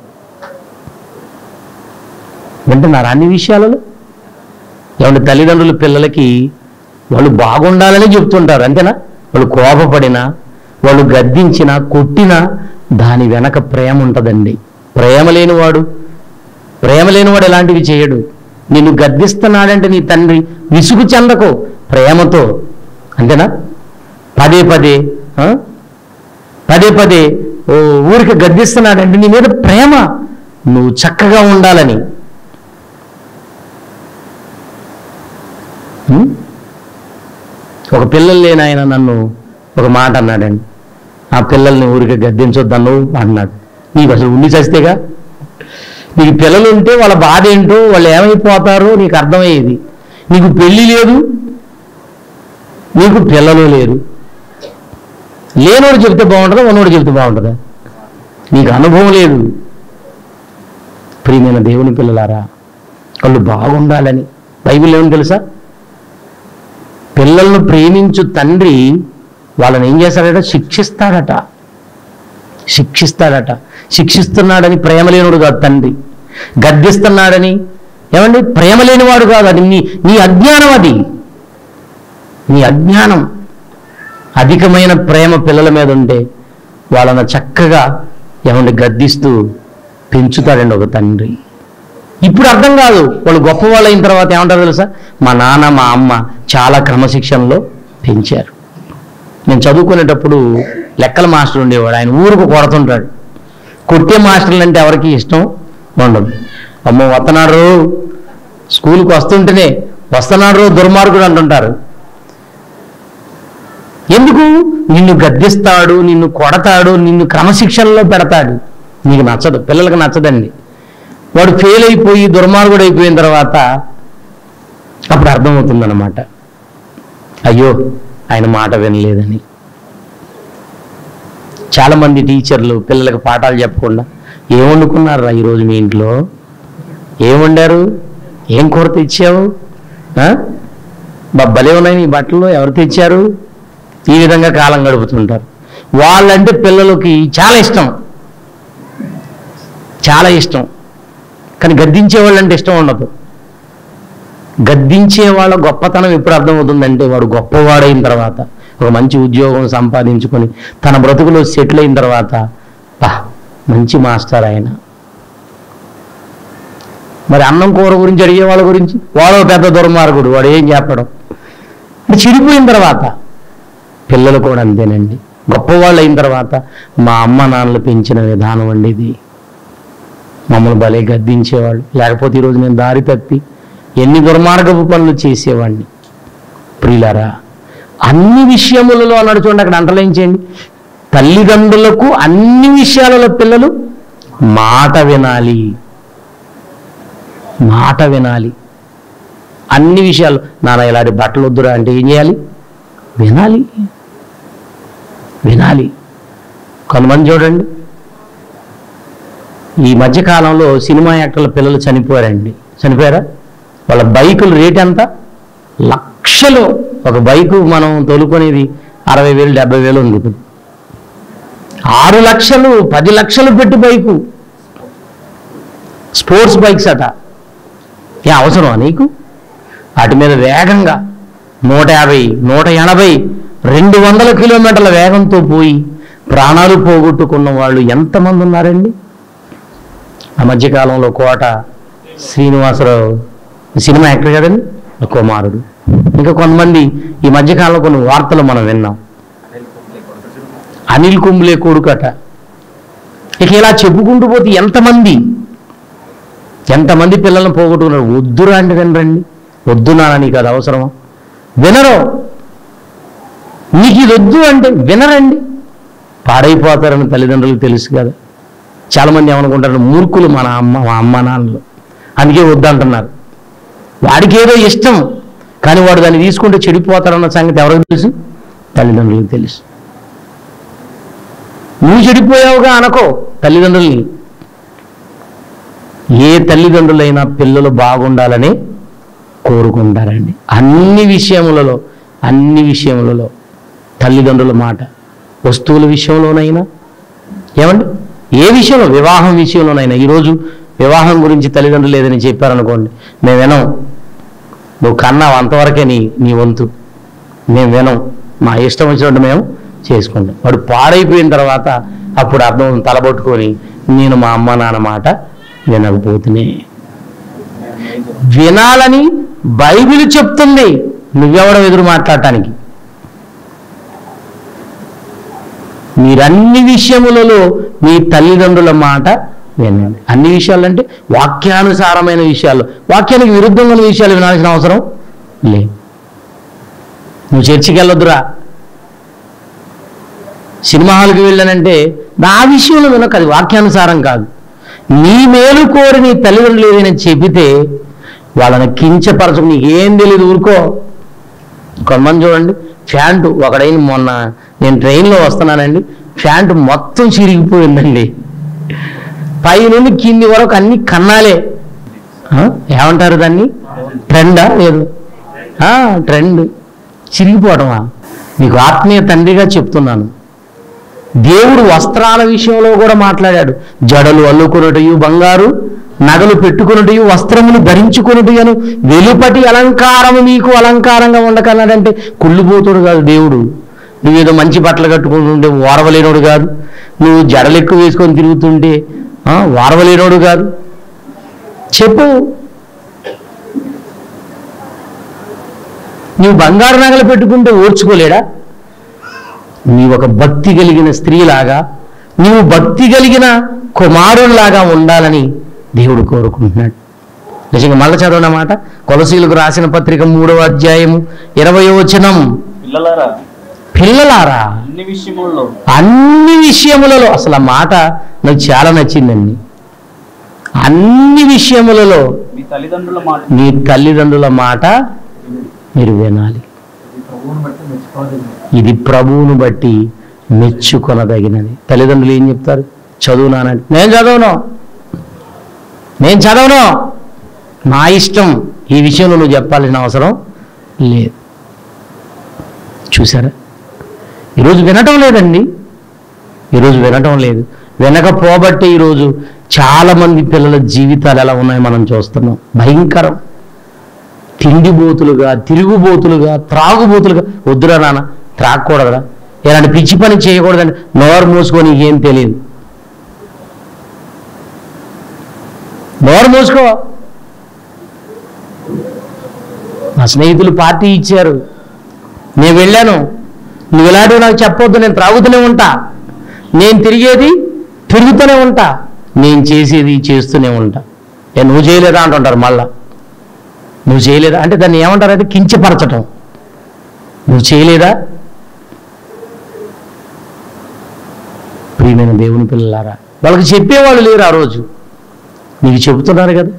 వింటున్నారా అన్ని విషయాలలో ఏమంటే తల్లిదండ్రులు పిల్లలకి వాళ్ళు బాగుండాలని చెప్తుంటారు అంతేనా వాళ్ళు కోపపడినా వాళ్ళు గద్దించినా కొట్టినా దాని వెనక ప్రేమ ఉంటుందండి ప్రేమ లేనివాడు ప్రేమ లేనివాడు ఎలాంటివి చేయడు నిన్ను గద్దిస్తున్నాడంటే నీ తండ్రి విసుగు చెందకు ప్రేమతో అంతేనా పదే పదే ఆ? పదే పదే ఓ ఊరికి గద్దిస్తున్నాడంటే నీ మీద ప్రేమ నువ్వు చక్కగా ఉండాలని ఉం? ఒక పిల్లలు లేని ఆయన నన్ను ఒక మాట అన్నాడండి ఆ పిల్లల్ని ఊరికి గద్దించొద్దన్ను అన్నాడు నీకు అసలు ఉండి చస్తేగా నీకు పిల్లలు ఉంటే వాళ్ళ బాధ ఏంటో వాళ్ళు ఏమైపోతారో నీకు అర్థమయ్యేది నీకు పెళ్లి లేదు నీకు పిల్లలు లేరు లేనోడు చెప్తే బాగుంటుందా ఉన్నోడు చెప్తే బాగుంటుందా నీకు అనుభవం లేదు ప్రియమైన దేవుని పిల్లలారా వాళ్ళు బాగుండాలని బైబిల్ ఏమని తెలుసా పిల్లలను ప్రేమించు తండ్రి వాళ్ళని ఏం చేస్తాడట శిక్షిస్తాడట శిక్షిస్తాడట శిక్షిస్తున్నాడని ప్రేమ లేనుడు కాదు తండ్రి గద్దిస్తున్నాడని ఏమండి ప్రేమ లేనివాడు కాదు అది నీ నీ అజ్ఞానం అది నీ అజ్ఞానం అధికమైన ప్రేమ పిల్లల మీద ఉంటే వాళ్ళని చక్కగా ఏమండి గద్దిస్తూ పెంచుతాడండి ఒక తండ్రి ఇప్పుడు అర్థం కాదు వాళ్ళు గొప్పవాళ్ళు అయిన తర్వాత ఏమంటారు తెలుసా మా నాన్న మా అమ్మ చాలా క్రమశిక్షణలో పెంచారు నేను చదువుకునేటప్పుడు లెక్కల మాస్టర్ ఉండేవాడు ఆయన ఊరుకు కొడుతుంటాడు కొట్టే మాస్టర్లు అంటే ఎవరికి ఇష్టం ఉండదు అమ్మో వస్తున్నాడు స్కూల్కి వస్తుంటేనే వస్తున్నాడు దుర్మార్గుడు అంటుంటారు ఎందుకు నిన్ను గద్దిస్తాడు నిన్ను కొడతాడు నిన్ను క్రమశిక్షణలో పెడతాడు నీకు నచ్చదు పిల్లలకు నచ్చదండి వాడు ఫెయిల్ అయిపోయి దుర్మార్గుడు అయిపోయిన తర్వాత అప్పుడు అర్థమవుతుందన్నమాట అయ్యో ఆయన మాట వినలేదని చాలామంది టీచర్లు పిల్లలకు పాఠాలు చెప్పకుండా ఏం వండుకున్నారా ఈరోజు మీ ఇంట్లో ఏం వండారు ఏం కూర తెచ్చావు ఆ? బా భలే ఉన్నాయి నీ బట్టలు ఎవరు తెచ్చారు ఈ విధంగా కాలం గడుపుతుంటారు వాళ్ళంటే పిల్లలకి చాలా ఇష్టం చాలా ఇష్టం కానీ గద్దించే వాళ్ళంటే ఇష్టం ఉండదు గద్దించే వాళ్ళ గొప్పతనం ఎప్పుడు అర్థమవుతుందంటే వాడు గొప్పవాడైన తర్వాత ఒక మంచి ఉద్యోగం సంపాదించుకొని తన బ్రతుకులో సెటిల్ అయిన తర్వాత పా మంచి మాస్టర్ ఆయన మరి అన్నం కూర గురించి అడిగే వాళ్ళ గురించి వాడో పెద్ద దుర్మార్గుడు వాడు ఏం చెప్పడం అంటే చెడిపోయిన తర్వాత పిల్లలు కూడా అంతేనండి గొప్పవాళ్ళు అయిన తర్వాత మా అమ్మ నాన్నలు పెంచిన విధానం అండి ఇది మమ్మల్ని భలే గద్దించేవాళ్ళు లేకపోతే ఈరోజు నేను దారి తప్పి ఎన్ని దుర్మార్గపు పనులు చేసేవాడిని ప్రియులారా అన్ని విషయములలో అన్నాడు చూడండి అక్కడ అంటలేంచేయండి తల్లిదండ్రులకు అన్ని విషయాలలో పిల్లలు మాట వినాలి మాట వినాలి అన్ని విషయాలు నాన్న ఇలాంటి బట్టలు వద్దురా అంటే ఏం చేయాలి వినాలి వినాలి కొంతమంది చూడండి ఈ మధ్యకాలంలో సినిమా యాక్టర్ల పిల్లలు చనిపోయారండి చనిపోయారా వాళ్ళ బైకుల రేట్ ఎంత లక్షలు ఒక బైకు మనం తోలుకునేది అరవై వేలు డెబ్బై వేలు ఉంది ఇప్పుడు ఆరు లక్షలు పది లక్షలు పెట్టి బైకు స్పోర్ట్స్ బైక్స్ అట ఏ అవసరమా నీకు వాటి మీద వేగంగా నూట యాభై నూట ఎనభై రెండు వందల కిలోమీటర్ల వేగంతో పోయి ప్రాణాలు పోగొట్టుకున్న వాళ్ళు ఎంతమంది ఉన్నారండి ఆ మధ్యకాలంలో కోట శ్రీనివాసరావు సినిమా యాక్టర్ కదండి ఆ కుమారుడు ఇంకా కొంతమంది ఈ మధ్యకాలంలో కొన్ని వార్తలు మనం విన్నాం అనిల్ కుంబ్లే కొడుకట ఇక ఇలా చెప్పుకుంటూ పోతే ఎంతమంది ఎంతమంది పిల్లల్ని పోగొట్టుకున్నారు వద్దురా అంటే వినరండి వద్దు నాన్న నీకు అది అవసరమా వినరు నీకు ఇది వద్దు అంటే వినరండి పాడైపోతారని తల్లిదండ్రులకు తెలుసు కదా చాలామంది ఏమనుకుంటారు మూర్ఖులు మన అమ్మ మా అమ్మ నాన్నలు అందుకే వద్దంటున్నారు వాడికి ఏదో ఇష్టం కానీ వాడు దాన్ని తీసుకుంటే చెడిపోతారన్న సంగతి ఎవరికి తెలుసు తల్లిదండ్రులకు తెలుసు నువ్వు చెడిపోయావుగా అనకో తల్లిదండ్రుల్ని ఏ తల్లిదండ్రులైనా పిల్లలు బాగుండాలని కోరుకుంటారండి అన్ని విషయములలో అన్ని విషయములలో తల్లిదండ్రుల మాట వస్తువుల విషయంలోనైనా ఏమండి ఏ విషయంలో వివాహం విషయంలోనైనా ఈరోజు వివాహం గురించి తల్లిదండ్రులు ఏదని చెప్పారనుకోండి మేము వినం నువ్వు కన్నావు అంతవరకే నీ నీ వంతు మేము వినం మా ఇష్టం వచ్చినట్టు మేము చేసుకుంటాం వాడు పాడైపోయిన తర్వాత అప్పుడు అర్థం తలబొట్టుకొని నేను మా అమ్మ నాన్న మాట వినకపోతునే వినాలని బైబిల్ చెప్తుంది నువ్వెవడం ఎదురు మాట్లాడటానికి మీరన్ని విషయములలో మీ తల్లిదండ్రుల మాట వినండి అన్ని విషయాలు అంటే వాక్యానుసారమైన విషయాలు వాక్యానికి విరుద్ధంగా ఉన్న విషయాలు వినాల్సిన అవసరం లేదు నువ్వు చర్చికి వెళ్ళొద్దురా సినిమా హాల్కి వెళ్ళానంటే నా విషయంలో వినక అది వాక్యానుసారం కాదు నీ మేలు కోరి నీ తల్లిదండ్రులు ఏదైనా చెబితే వాళ్ళని కించపరచు నీకు ఏం తెలియదు ఊరుకో కొంతమంది చూడండి ప్యాంటు ఒకడైన మొన్న నేను ట్రైన్లో వస్తున్నానండి ప్యాంటు మొత్తం చిరిగిపోయిందండి పై నుండి కింది వరకు అన్ని కన్నాలే ఆ? ఏమంటారు దాన్ని ట్రెండా లేదు ఆ, ట్రెండ్ చిరిగిపోవటమా నీకు ఆత్మీయ తండ్రిగా చెప్తున్నాను దేవుడు వస్త్రాల విషయంలో కూడా మాట్లాడాడు జడలు అల్లుకున్నటయు బంగారు నగలు పెట్టుకున్నటయు వస్త్రములు ధరించుకున్నటయను వెలుపటి అలంకారము మీకు అలంకారంగా ఉండకన్నాడంటే కుళ్ళిపోతుడు కాదు దేవుడు నువ్వేదో మంచి బట్టలు కట్టుకుంటుంటే ఓరవలేనోడు కాదు నువ్వు జడలు ఎక్కువ వేసుకొని తిరుగుతుంటే ఆ, ఓరవలేనోడు కాదు చెప్పు నువ్వు బంగారు నగలు పెట్టుకుంటే ఓర్చుకోలేడా నీ ఒక భక్తి కలిగిన స్త్రీలాగా నీవు భక్తి కలిగిన కుమారుల్లాగా ఉండాలని దేవుడు కోరుకుంటున్నాడు నిజంగా మళ్ళీ చదవనమాట కొలసీలకు రాసిన పత్రిక మూడవ అధ్యాయము ఇరవై వచనం పిల్లలారా పిల్లలారా అన్ని విషయముల్లో అన్ని విషయములలో అసలు ఆ మాట నాకు చాలా నచ్చిందండి అన్ని విషయములలో మీ తల్లిదండ్రుల మాట నీ తల్లిదండ్రుల మాట మీరు వినాలి ప్రభువుని బట్టి మెచ్చుకోవాలి ఇది ప్రభువును బట్టి మెచ్చుకొనదగినది తల్లిదండ్రులు ఏం చెప్తారు చదువునానంటే నేను చదవను నేను చదవను నా ఇష్టం ఈ విషయంలో నువ్వు చెప్పాల్సిన అవసరం లేదు చూసారా ఈరోజు వినటం లేదండి ఈరోజు వినటం లేదు వినకపోబట్టే ఈరోజు చాలామంది పిల్లల జీవితాలు ఎలా ఉన్నాయో మనం చూస్తున్నాం భయంకరం తిండిబోతులుగా తిరుగుబోతులుగా త్రాగుబోతులుగా వద్దురా నాన్న త్రాగకూడదురా ఇలాంటి పిచ్చి పని చేయకూడదండి నోరు మూసుకొని ఏం తెలియదు నోరు మూసుకో మా స్నేహితులు పార్టీ ఇచ్చారు నేను వెళ్ళాను నువ్వు ఇలాంటివి నాకు చెప్పొద్దు నేను త్రాగుతూనే ఉంటా నేను తిరిగేది తిరుగుతూనే ఉంటా నేను చేసేది చేస్తూనే ఉంటా ఏ నువ్వు చేయలేదా అంటుంటారు మళ్ళా నువ్వు చేయలేదా అంటే దాన్ని ఏమంటారంటే కించపరచటం నువ్వు చేయలేదా ప్రియమైన దేవుని పిల్లలారా వాళ్ళకి చెప్పేవాళ్ళు లేరు ఆ రోజు నీకు చెబుతున్నారు కదా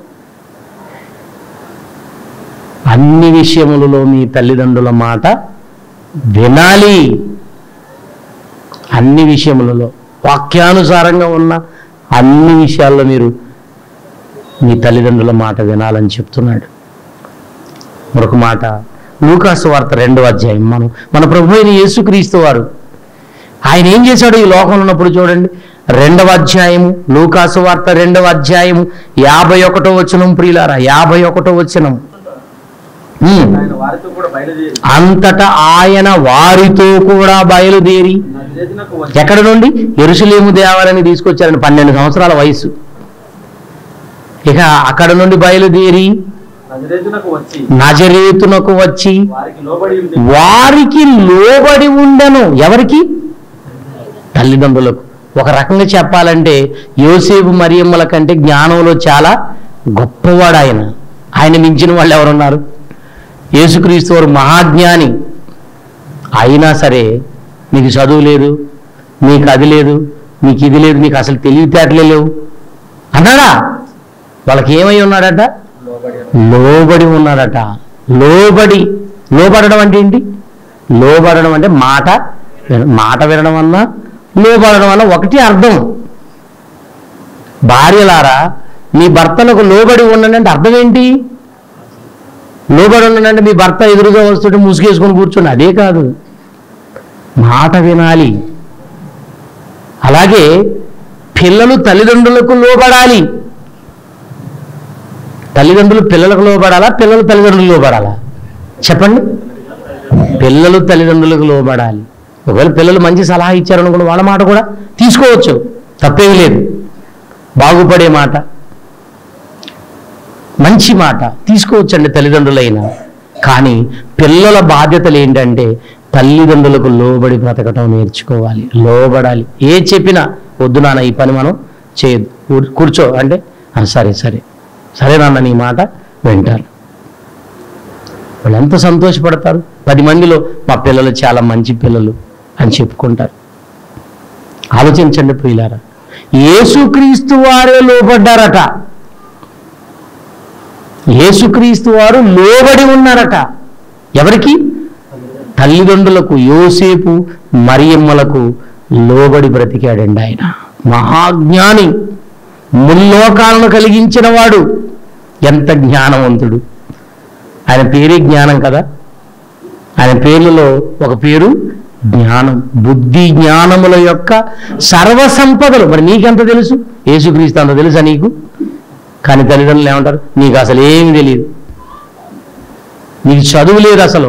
అన్ని విషయములలో మీ తల్లిదండ్రుల మాట వినాలి అన్ని విషయములలో వాక్యానుసారంగా ఉన్న అన్ని విషయాల్లో మీరు మీ తల్లిదండ్రుల మాట వినాలని చెప్తున్నాడు మరొక మాట లూకాసు వార్త రెండవ అధ్యాయం మనం మన ప్రభు అయిన యేసుక్రీస్తు వారు ఆయన ఏం చేశాడు ఈ లోకంలో ఉన్నప్పుడు చూడండి రెండవ అధ్యాయము లూకాసు వార్త రెండవ అధ్యాయము యాభై ఒకటో వచనం ప్రియులారా యాభై ఒకటో వచనం ఉమ్. ఆయన వారితో కూడా బయలుదేరి అంతటా ఆయన వారితో కూడా బయలుదేరి నజరేతునకు వచ్చి ఎక్కడ నుండి ఎరుసలేము దేవాలని తీసుకొచ్చారని పన్నెండు సంవత్సరాల వయసు ఇక అక్కడ నుండి బయలుదేరి నజరేతునకు వచ్చి నజరేతునకు వచ్చి వారికి లోబడి ఉంది వారికి లోబడి ఉండను ఎవరికి తల్లిదండ్రులకు ఒక రకంగా చెప్పాలంటే యోసేపు మరియమ్మల కంటే జ్ఞానంలో చాలా గొప్పవాడు ఆయన ఆయన మించిన వాళ్ళు ఎవరున్నారు యేసుక్రీస్తు వారు మహాజ్ఞాని అయినా సరే నీకు చదువు లేదు నీకు అది లేదు నీకు ఇది లేదు నీకు అసలు తెలివితేటలే లేవు అన్నాడా వాళ్ళకి ఏమై ఉన్నాడట లోబడి లోబడి ఉన్నాడట లోబడి లోబడడం అంటే ఏంటి లోబడడం అంటే మాట విన- మాట వినడం అన్నా లోబడడం వల్ల ఒకటి అర్థం భార్యలారా మీ భర్తలకు లోబడి ఉండండి అంటే అర్థం ఏంటి లోబడి ఉండండి అంటే మీ భర్త ఎదురుగా వస్తుంటే ముసుగేసుకొని కూర్చోండి అదే కాదు మాట వినాలి అలాగే పిల్లలు తల్లిదండ్రులకు లోబడాలి తల్లిదండ్రులు పిల్లలకు లోబడాలా పిల్లలు తల్లిదండ్రులు లోబడాలా చెప్పండి పిల్లలు తల్లిదండ్రులకు లోబడాలి ఒకవేళ పిల్లలు మంచి సలహా ఇచ్చారనుకోండి వాళ్ళ మాట కూడా తీసుకోవచ్చు తప్పేమీ లేదు బాగుపడే మాట మంచి మాట తీసుకోవచ్చండి తల్లిదండ్రులైనా కానీ పిల్లల బాధ్యతలు ఏంటంటే తల్లిదండ్రులకు లోబడి బ్రతకటం నేర్చుకోవాలి లోబడాలి ఏ చెప్పినా వద్దు నాన్న ఈ పని మనం చేయొద్దు కూర్- కూర్చో అంటే "ఆ, సరే సరే సరే నాన్న నీ మాట వింటారు వాళ్ళు ఎంత సంతోషపడతారు పది మందిలో మా పిల్లలు చాలా మంచి పిల్లలు అని చెప్పుకుంటారు ఆలోచించండి ప్రియులారా యేసుక్రీస్తు వారే లోబడ్డారట యేసుక్రీస్తు వారు లోబడి ఉన్నారట ఎవరికి తల్లిదండ్రులకు యోసేపు మరియమ్మలకు లోబడి బ్రతికాడండి ఆయన మహాజ్ఞాని ముల్లోకాలను కలిగించిన వాడు ఎంత జ్ఞానవంతుడు ఆయన పేరే జ్ఞానం కదా ఆయన పేర్లలో ఒక పేరు జ్ఞానం బుద్ధి జ్ఞానముల యొక్క సర్వసంపదలు మరి నీకెంత తెలుసు యేసుక్రీస్తు అంత తెలుసా నీకు కానీ తల్లిదండ్రులు ఏమంటారు నీకు అసలు ఏమి తెలియదు నీకు చదువు లేదు అసలు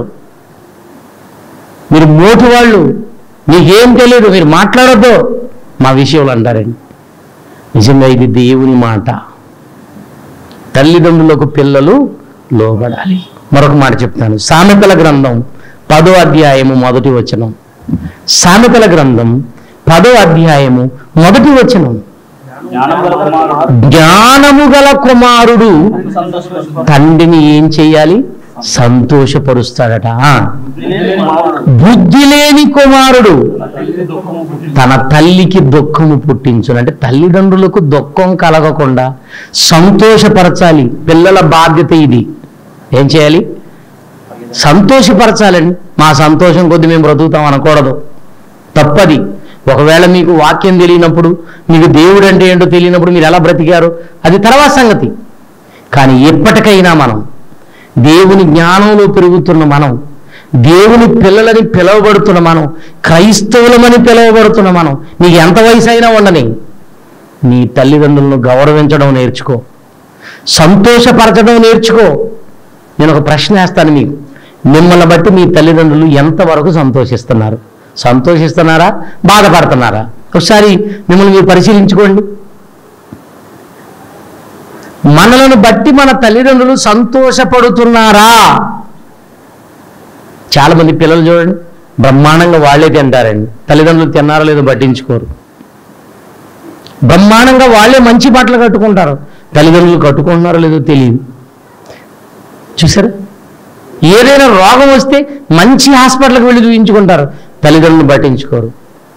మీరు మోటు వాళ్ళు నీకేం తెలియదు మీరు మాట్లాడద్దు మా విషయంలో అంటారండి నిజంగా ఇది దేవుని మాట తల్లిదండ్రులకు పిల్లలు లోబడాలి మరొక మాట చెప్తాను సామెతల గ్రంథం పదో అధ్యాయము మొదటి వచనం సామెతల గ్రంథం పదో అధ్యాయము మొదటి వచనం జ్ఞానం గల కుమారుడు జ్ఞానము గల కుమారుడు సంతోషపరుస్తాడు. తండ్రిని ఏం చేయాలి సంతోషపరుస్తాడట ఆ, బుద్ధి లేని కుమారుడు బుద్ధి లేని కుమారుడు తన తల్లికి దుఃఖము పుట్టించును. తన తల్లికి దుఃఖము పుట్టించును అంటే తల్లిదండ్రులకు దుఃఖం కలగకుండా సంతోషపరచాలి పిల్లల బాధ్యత ఇది ఏం చేయాలి సంతోషపరచాలండి మా సంతోషం కొద్ది మేము బ్రతుకుతాం అనకూడదు తప్పది ఒకవేళ మీకు వాక్యం తెలియనప్పుడు మీకు దేవుడు అంటే ఏంటో తెలియనప్పుడు మీరు ఎలా బ్రతికారు అది తర్వాత సంగతి కానీ ఎప్పటికైనా మనం దేవుని జ్ఞానంలో పెరుగుతున్న మనం దేవుని పిల్లలని పిలువబడుతున్న మనం క్రైస్తవులమని పిలువబడుతున్న మనం నీకు ఎంత వయసు అయినా ఉండని నీ తల్లిదండ్రులను గౌరవించడం నేర్చుకో సంతోషపరచడం నేర్చుకో నేను ఒక ప్రశ్న వేస్తాను మీకు మిమ్మల్ని బట్టి మీ తల్లిదండ్రులు ఎంతవరకు సంతోషిస్తున్నారు సంతోషిస్తున్నారా బాధపడుతున్నారా ఒకసారి మిమ్మల్ని మీరు పరిశీలించుకోండి మనలను బట్టి మన తల్లిదండ్రులు సంతోషపడుతున్నారా చాలా మంది పిల్లలు చూడండి బ్రహ్మాండంగా వాళ్ళే తింటారండి తల్లిదండ్రులు తిన్నారో లేదో పట్టించుకోరు బ్రహ్మాండంగా వాళ్ళే మంచి బట్టలు కట్టుకుంటారు తల్లిదండ్రులు కట్టుకుంటున్నారో లేదో తెలియదు చూసారా ఏదైనా రోగం వస్తే మంచి హాస్పిటల్కి వెళ్ళి చూపించుకుంటారు తల్లిదండ్రులు పట్టించుకోరు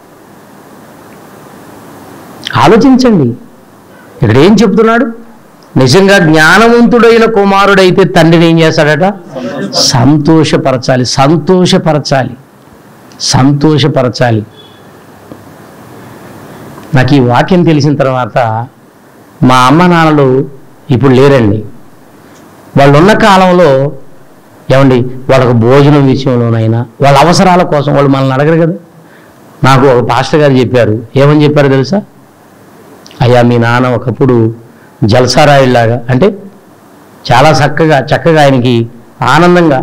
ఆలోచించండి ఇక్కడ ఏం చెప్తున్నాడు నిజంగా జ్ఞానవంతుడైన కుమారుడైతే తండ్రిని ఏం చేస్తాడట సంతోషపరచాలి సంతోషపరచాలి సంతోషపరచాలి నాకు ఈ వాక్యం తెలిసిన తర్వాత మా అమ్మ నాన్నలు ఇప్పుడు లేరండి వాళ్ళు ఉన్న కాలంలో ఏమండి వాళ్ళకు భోజనం విషయంలోనైనా వాళ్ళ అవసరాల కోసం వాళ్ళు మనల్ని అడగరు కదా నాకు ఒక పాస్టర్ గారు చెప్పారు ఏమని చెప్పారు తెలుసా అయ్యా మీ నాన్న ఒకప్పుడు జలసారాయిలాగా అంటే చాలా చక్కగా చక్కగా ఆయనకి ఆనందంగా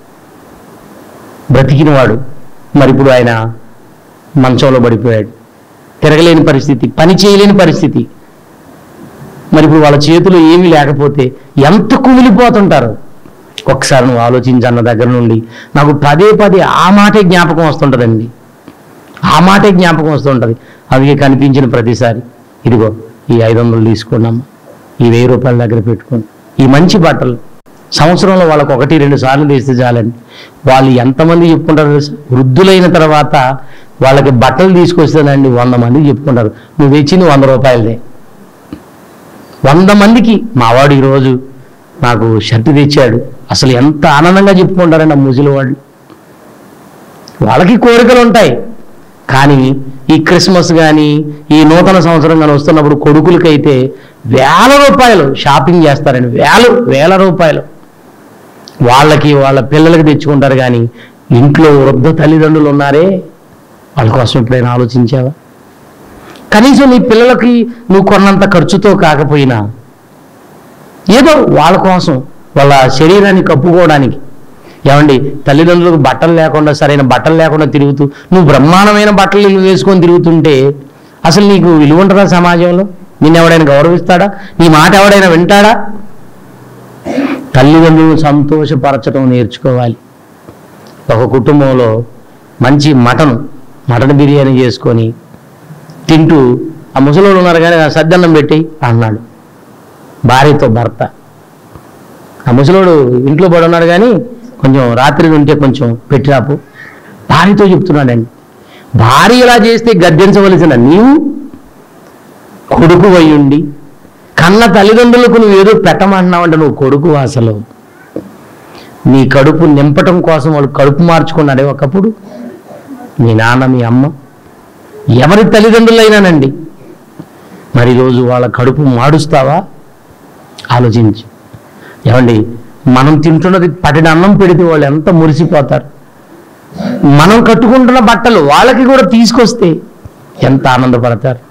బ్రతికినవాడు మరి ఇప్పుడు ఆయన మంచంలో పడిపోయాడు తిరగలేని పరిస్థితి పని చేయలేని పరిస్థితి మరి ఇప్పుడు వాళ్ళ చేతిలో ఏమీ లేకపోతే ఎంత కుమిలిపోతుంటారు ఒకసారి నువ్వు ఆలోచించి అన్న దగ్గర నుండి నాకు పదే పదే ఆ మాటే జ్ఞాపకం వస్తుంటుందండి ఆ మాటే జ్ఞాపకం వస్తుంటుంది అందుకే కనిపించిన ప్రతిసారి ఇదిగో ఈ ఐదు వందలు తీసుకున్నాము ఈ వెయ్యి రూపాయల దగ్గర పెట్టుకోండి ఈ మంచి బట్టలు సంవత్సరంలో వాళ్ళకి ఒకటి రెండు సార్లు తీస్తే చాలండి వాళ్ళు ఎంతమంది చెప్పుకుంటారు తెలుసా వృద్ధులైన తర్వాత వాళ్ళకి బట్టలు తీసుకొస్తానండి వంద మందికి చెప్పుకుంటారు నువ్వు తెచ్చింది వంద రూపాయలదే వంద మందికి మావాడు ఈరోజు నాకు షర్ట్ తెచ్చాడు అసలు ఎంత ఆనందంగా చెప్పుకుంటారండి ఆ ముసలి వాళ్ళు వాళ్ళకి కోరికలు ఉంటాయి కానీ ఈ క్రిస్మస్ కానీ ఈ నూతన సంవత్సరం కానీ వస్తున్నప్పుడు కొడుకులకైతే వేల రూపాయలు షాపింగ్ చేస్తారండి వేల వేల రూపాయలు వాళ్ళకి వాళ్ళ పిల్లలకి తెచ్చుకుంటారు కానీ ఇంట్లో వృద్ధ తల్లిదండ్రులు ఉన్నారే వాళ్ళ కోసం ఎప్పుడైనా ఆలోచించావా కనీసం నీ పిల్లలకి నువ్వు కొన్నంత ఖర్చుతో కాకపోయినా ఏదో వాళ్ళ కోసం వాళ్ళ శరీరాన్ని కప్పుకోవడానికి ఏమండి తల్లిదండ్రులకు బట్టలు లేకుండా సరైన బట్టలు లేకుండా తిరుగుతూ నువ్వు బ్రహ్మాండమైన బట్టలు నువ్వు వేసుకొని తిరుగుతుంటే అసలు నీకు విలువ ఉంటుందా సమాజంలో నిన్ను ఎవడైనా గౌరవిస్తాడా నీ మాట ఎవడైనా వింటాడా తల్లిదండ్రులను సంతోషపరచడం నేర్చుకోవాలి ఒక కుటుంబంలో మంచి మటన్ మటన్ బిర్యానీ చేసుకొని తింటూ ఆ ముసలోళ్ళు ఉన్నారు కానీ ఆ సద్దన్నం పెట్టి అన్నాడు భార్యతో భర్త ఆ ముసలోడు ఇంట్లో పడి ఉన్నాడు కానీ కొంచెం రాత్రి ఉంటే కొంచెం పెట్టిరాపు భార్యతో చెప్తున్నాడండి భార్య ఇలా చేస్తే గద్దించవలసిన నీవు కొడుకు అయ్యుండి కన్న తల్లిదండ్రులకు నువ్వు ఏదో పెట్టమంటున్నావంటే నువ్వు కొడుకు అసలు నీ కడుపు నింపటం కోసం వాళ్ళు కడుపు మార్చుకున్నాడే ఒకప్పుడు మీ నాన్న మీ అమ్మ ఎవరి తల్లిదండ్రులైనానండి మరి ఈరోజు వాళ్ళ కడుపు మాడుస్తావా ఆలోచించు ఏమండి మనం తింటున్నది పటిన అన్నం పెడితే వాళ్ళు ఎంత మురిసిపోతారు మనం కట్టుకుంటున్న బట్టలు వాళ్ళకి కూడా తీసుకొస్తే ఎంత ఆనందపడతారు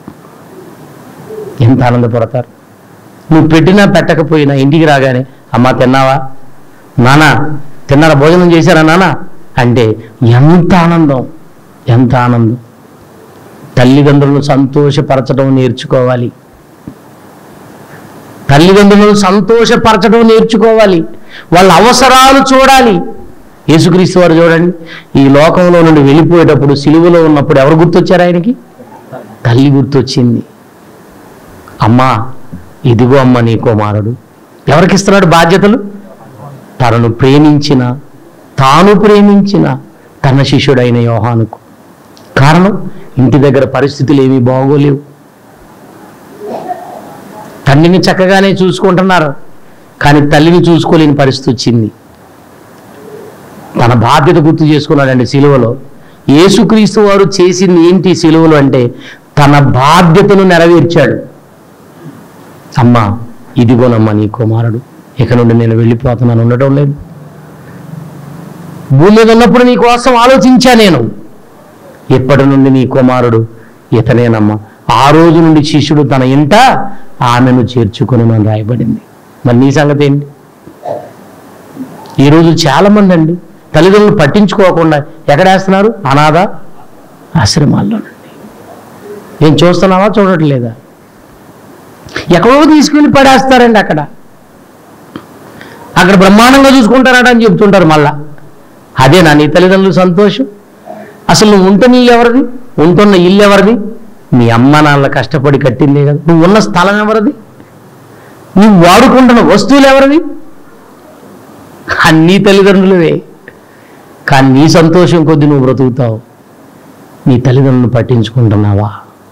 ఎంత ఆనందపడతారు నువ్వు పెట్టినా పెట్టకపోయినా ఇంటికి రాగానే అమ్మా తిన్నావా నానా తిన్నారా భోజనం చేశారా నానా అంటే ఎంత ఆనందం ఎంత ఆనందం తల్లిదండ్రులను సంతోషపరచడం నేర్చుకోవాలి తల్లిదండ్రులను సంతోషపరచడం నేర్చుకోవాలి వాళ్ళ అవసరాలు చూడాలి యేసుక్రీస్తు వారు చూడండి ఈ లోకంలో నుండి వెళ్ళిపోయేటప్పుడు సిలువలో ఉన్నప్పుడు ఎవరు గుర్తొచ్చారు ఆయనకి తల్లి గుర్తొచ్చింది అమ్మా ఇదిగో అమ్మ నీ కుమారుడు ఎవరికి ఇస్తున్నాడు బాధ్యతలు తనను ప్రేమించిన తాను ప్రేమించిన తన శిష్యుడైన యోహానుకు కారణం ఇంటి దగ్గర పరిస్థితులు ఏమీ బాగోలేవు తండ్రిని చక్కగానే చూసుకుంటున్నారు కానీ తల్లిని చూసుకోలేని పరిస్థితి వచ్చింది తన బాధ్యత గుర్తు చేసుకున్నాడండి సిలువలో యేసుక్రీస్తు వారు చేసింది ఏంటి సిలువలో అంటే తన బాధ్యతను నెరవేర్చాడు అమ్మా ఇదిగోనమ్మా నీ కుమారుడు ఇక నుండి నేను వెళ్ళిపోతున్నాను ఉండటం లేదు భూమి మీద ఉన్నప్పుడు నీ కోసం ఆలోచించా నేను ఇప్పటి నుండి నీ కుమారుడు ఇతనేనమ్మా ఆ రోజు నుండి శిష్యుడు తన ఇంట ఆమెను చేర్చుకుని మనం రాయబడింది మరి నీ సంగతి ఏంటి ఈరోజు చాలామంది అండి తల్లిదండ్రులు పట్టించుకోకుండా ఎక్కడేస్తున్నారు అనాథ ఆశ్రమాల్లోనండి ఏం చూస్తున్నావా చూడట్లేదా ఎక్కడో తీసుకుని పడేస్తారండి అక్కడ అక్కడ బ్రహ్మాండంగా చూసుకుంటారట అని చెప్తుంటారు మళ్ళా అదేనా నీ తల్లిదండ్రులు సంతోషం అసలు నువ్వు ఉంటే నీ ఎవరిది ఉంటున్న ఇల్లు ఎవరిది మీ అమ్మ నాన్న కష్టపడి కట్టిందే కదా నువ్వు ఉన్న స్థలం ఎవరిది నువ్వు వాడుకుంటున్న వస్తువులు ఎవరివి అన్నీ తల్లిదండ్రులవే కానీ నీ సంతోషం కొద్ది నువ్వు బ్రతుకుతావు నీ తల్లిదండ్రులను పట్టించుకుంటున్నావా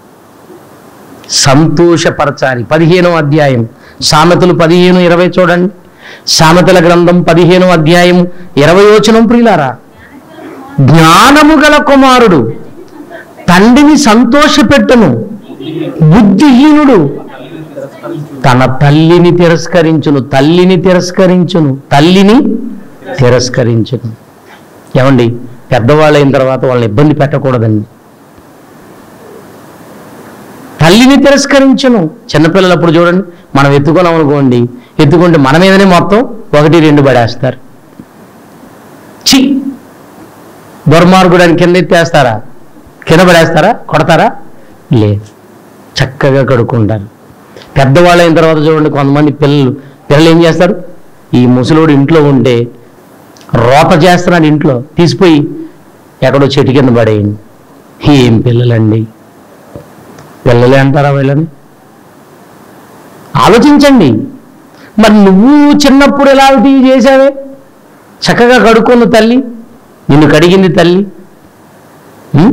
సంతోషపరచాలి పదిహేనో అధ్యాయం సామెతలు పదిహేను ఇరవై చూడండి సామెతల గ్రంథం పదిహేనో అధ్యాయం ఇరవై వచనం ప్రియులారా జ్ఞానము గల కుమారుడు తండ్రిని సంతోషపెట్టును బుద్ధిహీనుడు తన తల్లిని తిరస్కరించును తల్లిని తిరస్కరించును తల్లిని తిరస్కరించును ఏమండి పెద్దవాళ్ళు అయిన తర్వాత వాళ్ళని ఇబ్బంది పెట్టకూడదండి తల్లిని తిరస్కరించును చిన్నపిల్లలప్పుడు చూడండి మనం ఎత్తుకున్నాం అనుకోండి ఎత్తుకుంటే మన మీదనే మొత్తం ఒకటి రెండు పడేస్తారు చి దుర్మార్గుడు అని కింద ఎత్తేస్తారా కింద పడేస్తారా కొడతారా లేదు చక్కగా కడుక్కుంటారు పెద్దవాళ్ళు అయిన తర్వాత చూడండి కొంతమంది పిల్లలు పిల్లలు ఏం చేస్తారు ఈ ముసలోడు ఇంట్లో ఉంటే రోత చేస్తున్నాడు ఇంట్లో తీసిపోయి ఎక్కడో చెట్టు కింద పడేయండి ఏం పిల్లలండి పిల్లలే అంటారా వీళ్ళని ఆలోచించండి మరి నువ్వు చిన్నప్పుడు ఎలాంటివి చేసావే చక్కగా కడుక్కున్న తల్లి నిన్ను కడిగింది తల్లి ఉం?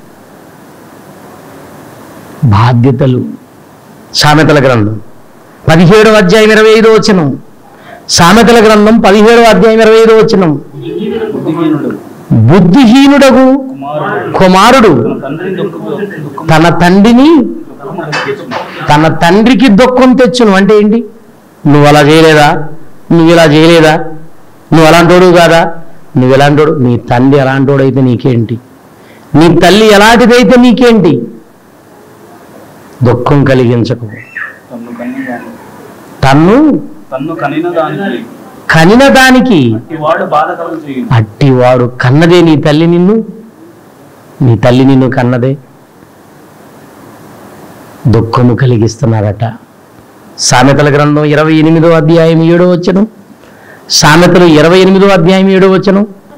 బాధ్యతలు సామెతల గ్రంథం పదిహేడవ అధ్యాయం ఇరవై ఐదో వచనం సామెతల గ్రంథం పదిహేడవ అధ్యాయం ఇరవై ఐదో వచనం బుద్ధిహీనుడు బుద్ధిహీనుడగు కుమారుడు కుమారుడు తన తండ్రిని దుఃఖ దుఃఖం తన తండ్రిని తన తండ్రికి దుఃఖం తెచ్చును అంటే ఏంటి నువ్వు అలా చేయలేదా నువ్వు ఇలా చేయలేదా నువ్వు అలాంటోడు కాదా నువ్వు ఎలాంటోడు నీ తండ్రి ఎలాంటోడు అయితే నీకేంటి నీ తల్లి ఎలాంటిదైతే నీకేంటి దుఃఖం కలిగించకు తన్ను కనిన తన్ను తన్ను కనిన దానికి కనిన దానికి వాడు బాధ కలుగు చేయును అట్టివాడు కన్నదే నీ తల్లి నిన్ను నీ తల్లి నిన్ను కన్నదే దుఃఖము కలిగిస్తున్నారట సామెతల గ్రంథం ఇరవై ఎనిమిదో అధ్యాయం ఏడో వచ్చను సామెతలు ఇరవై ఎనిమిదో అధ్యాయం ఏడో వచ్చను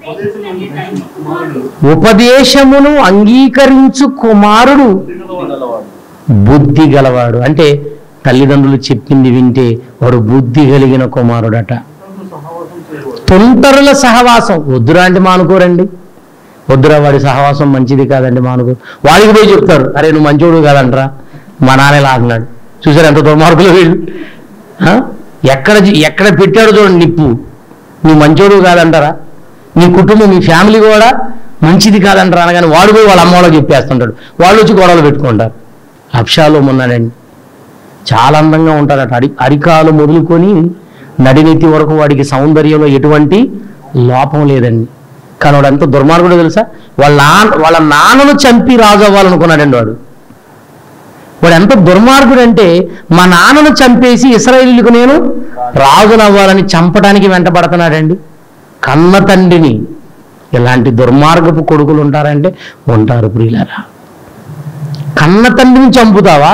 ఉపదేశమును అంగీకరించు కుమారుడు గలవాడు బుద్ధి గలవాడు అంటే తల్లిదండ్రులు చెప్పింది వింటే వాడు బుద్ధి కలిగిన కుమారుడట తుంటరుల సహవాసం వద్దురా అంటే మానుకోరండి వద్దురా వాడి సహవాసం మంచిది కాదండి మానుకో వాడికి పోయి చెప్తారు అరే నువ్వు మంచోడు కాదంటరా మా నాన్న ఇలా అంటున్నాడు చూసారు ఎంత దుర్మార్గులు వీళ్ళు ఆ? ఎక్కడ జి- ఎక్కడ పెట్టాడు చూడండి నిప్పు నువ్వు మంచోడు కాదంటారా నీ కుటుంబం మీ ఫ్యామిలీ కూడా మంచిది కాదంటారా అనగానే వాడు పోయి వాళ్ళ అమ్మ వాళ్ళకి చెప్పేస్తుంటాడు వాళ్ళు వచ్చి గొడవలు పెట్టుకుంటారు అప్షాలో ఉన్నాడండి చాలా అందంగా ఉంటాడట అరి అరికాలు మొదలుకొని నడినెత్తి వరకు వాడికి సౌందర్యంలో ఎటువంటి లోపం లేదండి కానీ వాడు ఎంత దుర్మార్గుడు తెలుసా వాళ్ళ నాన్న వాళ్ళ నాన్నను చంపి రాజు అవ్వాలనుకున్నాడండి వాడు వాడు ఎంత దుర్మార్గుడు అంటే మా నాన్నను చంపేసి ఇస్రాయేలీలకు నేను రాజును అవ్వాలని చంపడానికి వెంటబడుతున్నాడండి కన్న తండ్రిని ఇలాంటి దుర్మార్గపు కొడుకులు ఉంటారంటే ఉంటారు ప్రియులారా కన్న తండ్రిని చంపుతావా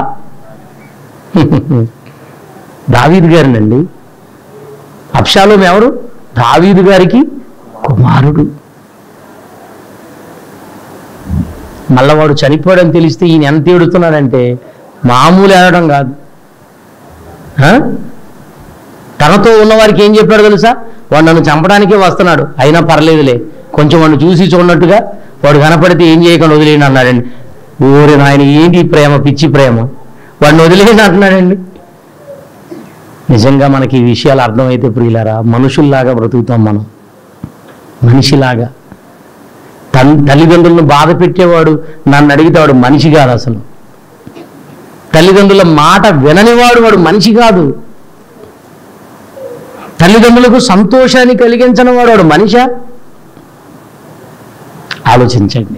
దావీదు గారినండి అప్షాలోం ఎవరు దావీదు గారికి కుమారుడు మళ్ళా వాడు చనిపోయాడని తెలిస్తే ఈయన ఎంత ఏడుతున్నాడంటే మామూలు ఏడడం కాదు ఆ? తనతో ఉన్నవారికి ఏం చెప్పాడు తెలుసా వాడు నన్ను చంపడానికే వస్తున్నాడు అయినా పర్లేదులే కొంచెం వాడిని చూసి చూడనట్టుగా వాడు కనపడితే ఏం చేయకుండా వదిలేయండి అన్నాడండి ఊరి నాయన ఏంటి ఈ ప్రేమ పిచ్చి ప్రేమ వాడిని వదిలేయండి అంటున్నాడండి నిజంగా మనకి ఈ విషయాలు అర్థమైతే ప్రియులారా మనుషుల్లాగా బ్రతుకుతాం మనం మనిషిలాగా తన్ తల్లిదండ్రులను బాధ పెట్టేవాడు నన్ను అడిగితే వాడు మనిషి కాదు అసలు తల్లిదండ్రుల మాట విననివాడు వాడు మనిషి కాదు తల్లిదండ్రులకు సంతోషాన్ని కలిగించని వాడు వాడు మనిషా ఆలోచించండి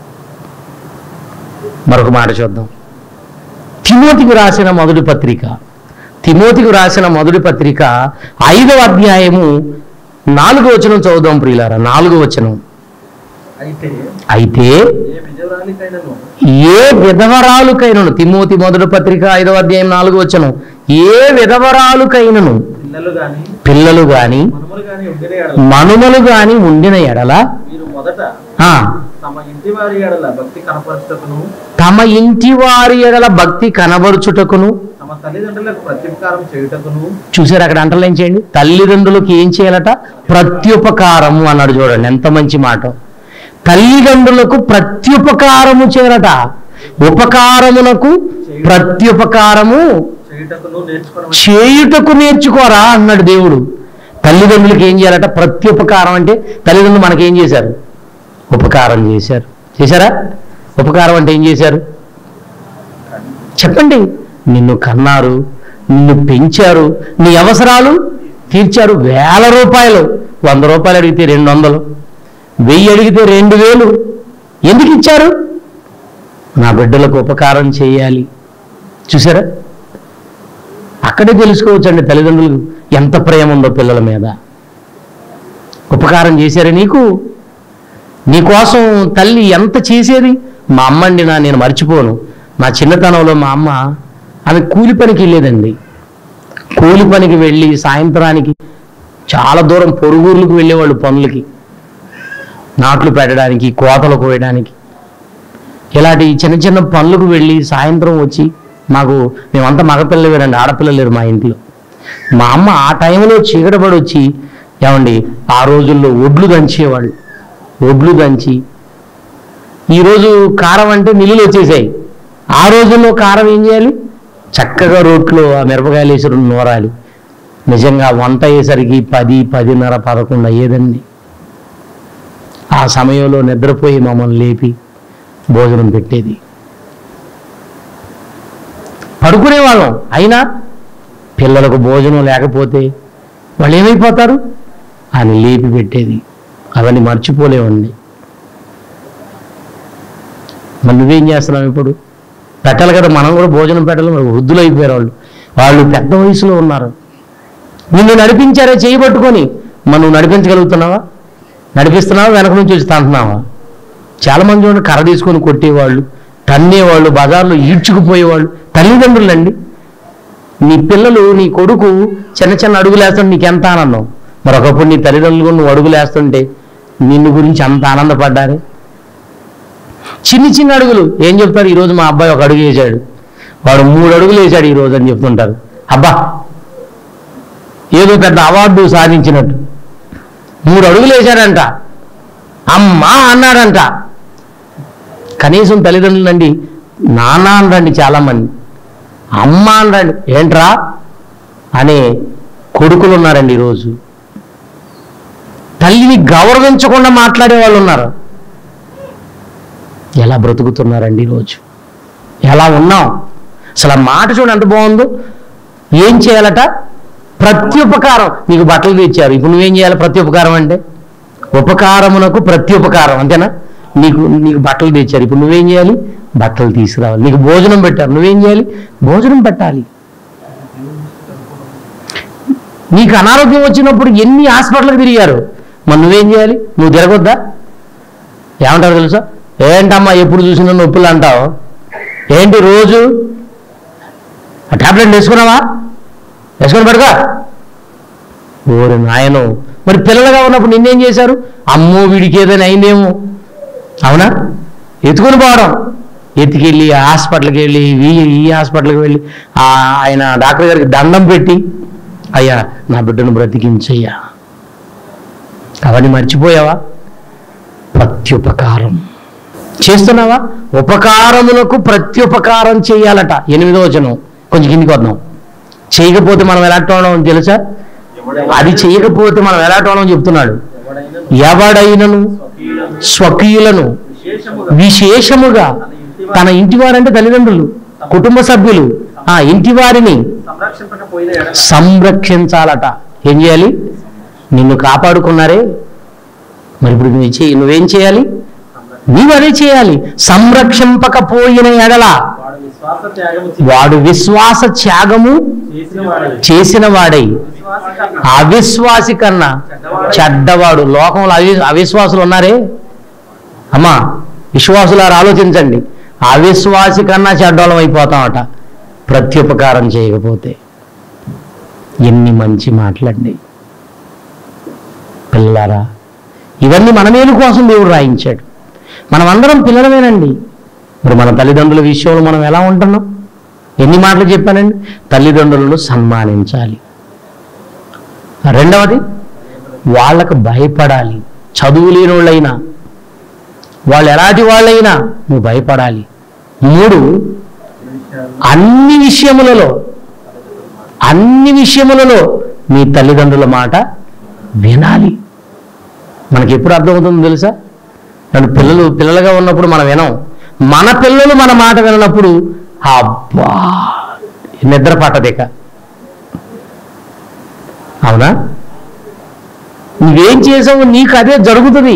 మరొక మాట చూద్దాం తిమోతికి రాసిన మొదటి పత్రిక తిమోతికి రాసిన మొదటి పత్రిక ఐదవ అధ్యాయము నాలుగు వచనం చదువుదాం ప్రియులారా నాలుగు వచనం అయితే అయితే ఏ విజయరాలికైనను ఏ విధవరాలుకైనను తిమోతి మొదటి పత్రిక ఐదవ అధ్యాయం నాలుగు వచనం ఏ విధవరాలుకైనను పిల్లలు గాని పిల్లలు గాని మనుమలు గాని ఉండిన ఎడల మనుమలు గాని ఉండిన ఎడల మీరు మొదట ఆ, తమ ఇంటి వారి ఎడల భక్తి కనపరచుటకును తమ ఇంటి వారి ఎడల భక్తి కనబరుచుటకును తమ తల్లిదండ్రులకు ప్రత్యుపకారం చేయుటకును చూసారు అక్కడ అంటలేం చేయండి తల్లిదండ్రులకు ఏం చేయాలట ప్రత్యుపకారము అన్నాడు చూడండి ఎంత మంచి మాట తల్లిదండ్రులకు ప్రత్యుపకారము చేయాలట ఉపకారమునకు ప్రత్యుపకారము చేయుటకును నేర్చుకోవడం చేయుటకు నేర్చుకోరా అన్నాడు దేవుడు తల్లిదండ్రులకు ఏం చేయాలట ప్రత్యుపకారం అంటే తల్లిదండ్రులు మనకేం చేశారు ఉపకారం చేశారు చేశారా ఉపకారం అంటే ఏం చేశారు చెప్పండి నిన్ను కన్నారు నిన్ను పెంచారు నీ అవసరాలు తీర్చారు వేల రూపాయలు వంద రూపాయలు అడిగితే రెండు వందలు వెయ్యి అడిగితే రెండు వేలు ఎందుకు ఇచ్చారు నా బిడ్డలకు ఉపకారం చేయాలి చూసారా అక్కడే తెలుసుకోవచ్చండి తల్లిదండ్రులకు ఎంత ప్రేమ ఉందో పిల్లల మీద ఉపకారం చేశారా నీకు నీకోసం తల్లి ఎంత చేసేది మా అమ్మ అండి నా నేను మర్చిపోను నా చిన్నతనంలో మా అమ్మ ఆమె కూలి పనికి వెళ్ళేదండి కూలి పనికి వెళ్ళి సాయంత్రానికి చాలా దూరం పొరుగుర్లకు వెళ్ళేవాళ్ళు పనులకి నాట్లు పెట్టడానికి కోతలు కోయడానికి ఇలాంటి చిన్న చిన్న పనులకు వెళ్ళి సాయంత్రం వచ్చి మాకు మేమంతా మగపిల్లలు వేరండి ఆడపిల్లలు లేరు మా ఇంట్లో మా అమ్మ ఆ టైంలో చీకటపడి వచ్చి ఏమండి ఆ రోజుల్లో ఒడ్లు దంచేవాళ్ళు ఒడ్లు దంచి ఈరోజు కారం అంటే నిల్లులు వచ్చేసాయి ఆ రోజుల్లో కారం ఏం చేయాలి చక్కగా రోట్లో ఆ మిరపకాయలు వేసి రెండు నూరాలి నిజంగా వంట అయ్యేసరికి పది పదిన్నర పదకొండు అయ్యేదండి ఆ సమయంలో నిద్రపోయి మమ్మల్ని లేపి భోజనం పెట్టేది పడుకునే వాళ్ళం అయినా పిల్లలకు భోజనం లేకపోతే వాళ్ళు ఏమైపోతారు అని లేపి పెట్టేది అవన్నీ మర్చిపోలేవండి మరి నువ్వేం చేస్తున్నావు ఇప్పుడు పెట్టాలి కదా మనం కూడా భోజనం పెట్టాలి మరి వృద్ధులు అయిపోయారు వాళ్ళు వాళ్ళు పెద్ద వయసులో ఉన్నారు నిన్ను నడిపించారే చేయబట్టుకొని మరి నువ్వు నడిపించగలుగుతున్నావా నడిపిస్తున్నావా వెనక నుంచి వచ్చి తంటున్నావా చాలా మంది చూడండి కర్ర తీసుకొని కొట్టేవాళ్ళు తన్నేవాళ్ళు బజార్లో ఈడ్చుకుపోయేవాళ్ళు తల్లిదండ్రులండి నీ పిల్లలు నీ కొడుకు చిన్న చిన్న అడుగులు వేస్తుంటే నీకు ఎంత ఆనందం మరి ఒకప్పుడు నీ తల్లిదండ్రులు కూడా నువ్వు అడుగులు వేస్తుంటే నిన్ను గురించి అంత ఆనందపడ్డారే చిన్ని చిన్న అడుగులు ఏం చెప్తారు ఈరోజు మా అబ్బాయి ఒక అడుగు వేసాడు వాడు మూడు అడుగులు వేసాడు ఈరోజు అని చెప్తుంటారు అబ్బా ఏదో పెద్ద అవార్డు సాధించినట్టు మూడు అడుగులు వేశాడంట అమ్మా అన్నాడంట కనీసం తల్లిదండ్రులండి నాన్న అనరండి చాలామంది అమ్మ అనరండి ఏంట్రా అనే కొడుకులు ఉన్నారండి ఈరోజు తల్లిని గౌరవించకుండా మాట్లాడే వాళ్ళు ఉన్నారు ఎలా బ్రతుకుతున్నారండి ఈరోజు ఎలా ఉన్నాం అసలు ఆ మాట చూడండి ఎంత బాగుందో ఏం చేయాలట ప్రత్యుపకారం నీకు బట్టలు తెచ్చారు ఇప్పుడు నువ్వేం చేయాలి ప్రత్యుపకారం అంటే ఉపకారమునకు ప్రత్యుపకారం అంతేనా నీకు నీకు బట్టలు తెచ్చారు ఇప్పుడు నువ్వేం చేయాలి బట్టలు తీసుకురావాలి నీకు భోజనం పెట్టారు నువ్వేం చేయాలి భోజనం పెట్టాలి నీకు అనారోగ్యం వచ్చినప్పుడు ఎన్ని హాస్పిటల్కి తిరిగారు మరి నువ్వేం చేయాలి నువ్వు తిరగొద్దా ఏమంటారు తెలుసా ఏంటమ్మా ఎప్పుడు చూసినా నొప్పులు అంటావు ఏంటి రోజు ఆ టాబ్లెట్ వేసుకున్నావా వేసుకొని పడుకో ఓరి నాయను మరి పిల్లలుగా ఉన్నప్పుడు నిన్నేం చేశారు అమ్మో వీడికి ఏదైనా అయిందేమో అవునా ఎత్తుకొని పోవడం ఎత్తుకెళ్ళి ఆ హాస్పిటల్కి వెళ్ళి ఈ ఈ హాస్పిటల్కి వెళ్ళి ఆ ఆయన డాక్టర్ గారికి దండం పెట్టి అయ్యా నా బిడ్డను బ్రతికించయ్యా అవన్నీ మర్చిపోయావా ప్రత్యుపకారం చేస్తున్నావా ఉపకారములకు ప్రత్యుపకారం చేయాలట ఎనిమిదో వచనం కొంచెం కిందికి వద్దాం చేయకపోతే మనం ఎలాంటి వాళ్ళం తెలుసా అది చేయకపోతే మనం ఎలాంటి వాళ్ళం చెప్తున్నాడు ఎవడైనను స్వకీయులను విశేషముగా విశేషముగా తన ఇంటి వారంటే తల్లిదండ్రులు కుటుంబ సభ్యులు ఆ ఇంటి వారిని సంరక్షింపకపోయిన ఎడల సంరక్షించాలట ఏం చేయాలి నిన్ను కాపాడుకున్నారే మరి ఇప్పుడు నువ్వు చేయి నువ్వేం చేయాలి నీవు అదే చేయాలి సంరక్షింపకపోయిన ఎడల వాడు విశ్వాస త్యాగము వాడు విశ్వాస త్యాగము చేసిన వాడే చేసిన వాడై విశ్వాసి కన్నా అవిశ్వాసి కన్నా చెడ్డవాడు లోకంలో అవి అవిశ్వాసులు ఉన్నారే అమ్మా విశ్వాసులారు ఆలోచించండి అవిశ్వాసి కన్నా చెడ్డోళం అయిపోతామట ప్రత్యుపకారం చేయకపోతే ఎన్ని మంచి మాటలండి పిల్లలారా ఇవన్నీ మన మేలు కోసం దేవుడు రాయించాడు మనం అందరం పిల్లలమేనండి మరి మన తల్లిదండ్రుల విషయంలో మనం ఎలా ఉంటున్నాం ఎన్ని మాటలు చెప్పానండి తల్లిదండ్రులను సన్మానించాలి రెండవది వాళ్ళకు భయపడాలి చదువు లేని వాళ్ళైనా వాళ్ళు ఎలాంటి వాళ్ళైనా నువ్వు భయపడాలి మూడు అన్ని విషయములలో అన్ని విషయములలో మీ తల్లిదండ్రుల మాట వినాలి మనకి ఎప్పుడు అర్థమవుతుందో తెలుసా నన్ను పిల్లలు పిల్లలుగా ఉన్నప్పుడు మనం వినం మన పిల్లలు మన మాట వినప్పుడు అబ్బా నిద్ర పట్టదిక అవునా నువ్వేం చేసావు నీకు అదే జరుగుతుంది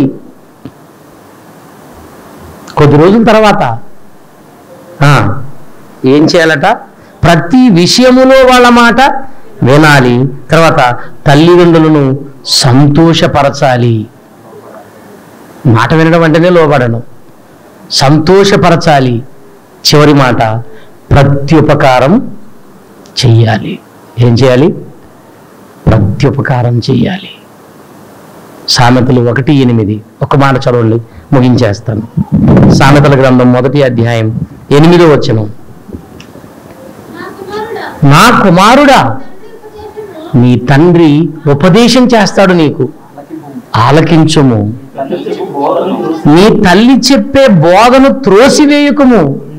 కొద్ది రోజుల తర్వాత ఆ, ఏం చేయాలట ప్రతి విషయములో వాళ్ళ మాట వినాలి తర్వాత తల్లిదండ్రులను సంతోషపరచాలి మాట వినడం అంటేనే లోబడను సంతోషపరచాలి చివరి మాట ప్రత్యుపకారం చెయ్యాలి ఏం చేయాలి ప్రత్యుపకారం చెయ్యాలి సామెతలు ఒకటి ఎనిమిది ఒక మాట చదవండి ముగించేస్తాను సామెతల గ్రంథం మొదటి అధ్యాయం ఎనిమిదో వచనం నా కుమారుడా నా కుమారుడా తండ్రి ఉపదేశమును నీ తండ్రి ఉపదేశం చేస్తాడు నీకు ఆలకించుము నీ తల్లి చెప్పే బోధను త్రోసివేయకుము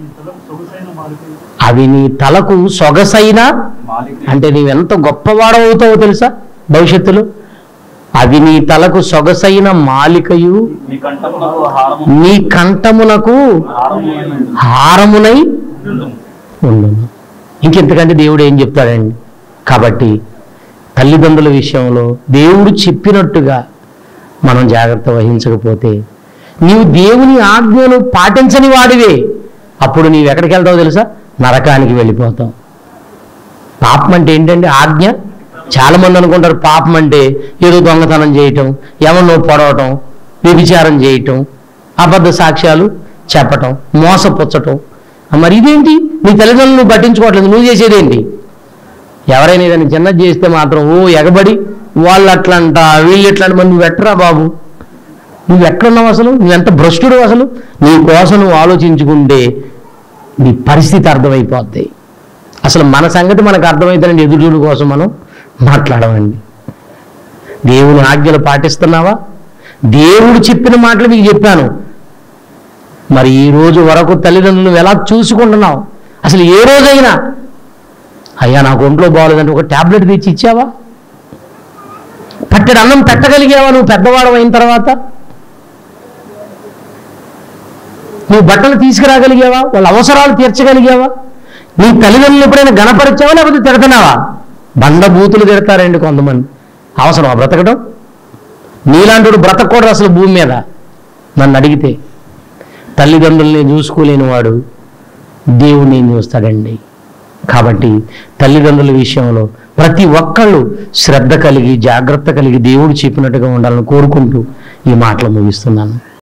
అవి నీ తలకు సొగసైన అంటే నీవెంత గొప్పవాడవుతావో తెలుసా భవిష్యత్తులో అవి నీ తలకు సొగసైన మాలికయు మీ కంఠమునకు హారము నీ కంఠమునకు హారమునై ఉండును ఇంకెంతకంటే దేవుడు ఏం చెప్తాడండి కాబట్టి తల్లిదండ్రుల విషయంలో దేవుడు చెప్పినట్టుగా మనం జాగ్రత్త వహించకపోతే నీవు దేవుని ఆజ్ఞను పాటించని వాడివే అప్పుడు నీవు ఎక్కడికి వెళ్తావో తెలుసా నరకానికి వెళ్ళిపోతావు పాపం అంటే ఏంటంటే ఆజ్ఞ చాలా మంది అనుకుంటారు పాపం అంటే ఏదో దొంగతనం చేయటం ఎవరినో పొడవటం వ్యభిచారం చేయటం అబద్ధ సాక్ష్యాలు చెప్పటం మోసపుచ్చటం ఆ మరి ఇదేంటి నీ తల్లిదండ్రులు నువ్వు పట్టించుకోవట్లేదు నువ్వు చేసేదేంటి ఎవరైనా ఏదైనా చిన్నది చేస్తే మాత్రం ఓ ఎగబడి వాళ్ళు అట్లంట వీళ్ళు ఎట్లంట మరి నువ్వు ఎట్టరా బాబు నువ్వు ఎక్కడున్నావు అసలు నువ్వెంత భ్రష్టుడు అసలు నీ కోసం నువ్వు ఆలోచించుకుంటే నీ పరిస్థితి అర్థమైపోద్ది అసలు మన సంగతి మనకు అర్థమైతేనండి ఎదురుచూడు కోసం మనం మాట్లాడమండి దేవుని ఆజ్ఞలు పాటిస్తున్నావా దేవుడు చెప్పిన మాటలు మీకు చెప్పాను మరి ఈ రోజు వరకు తల్లిదండ్రులు ఎలా చూసుకుంటున్నావు అసలు ఏ రోజైనా అయ్యా నాకు ఒంట్లో బాగోలేదంటే ఒక టాబ్లెట్ తెచ్చి ఇచ్చావా పట్టెడు అన్నం పెట్టగలిగావా నువ్వు పెద్దవాడు అయిన తర్వాత నువ్వు బట్టలు తీసుకురాగలిగావా వాళ్ళ అవసరాలు తీర్చగలిగావా నీ తల్లిదండ్రులు ఎప్పుడైనా గణపరిచావా లేకపోతే తిడుతున్నావా బండబూతులు తిడతారండి కొంతమంది అవసరమా బ్రతకడం నీలాంటి బ్రతకూడదు అసలు భూమి మీద నన్ను అడిగితే తల్లిదండ్రుల్ని చూసుకోలేని వాడు దేవుణ్ణి ఏం చూస్తాడండి కాబట్టి తల్లిదండ్రుల విషయంలో ప్రతి ఒక్కళ్ళు శ్రద్ధ కలిగి జాగ్రత్త కలిగి దేవుడు చెప్పినట్టుగా ఉండాలని కోరుకుంటూ ఈ మాటలు ముగిస్తున్నాను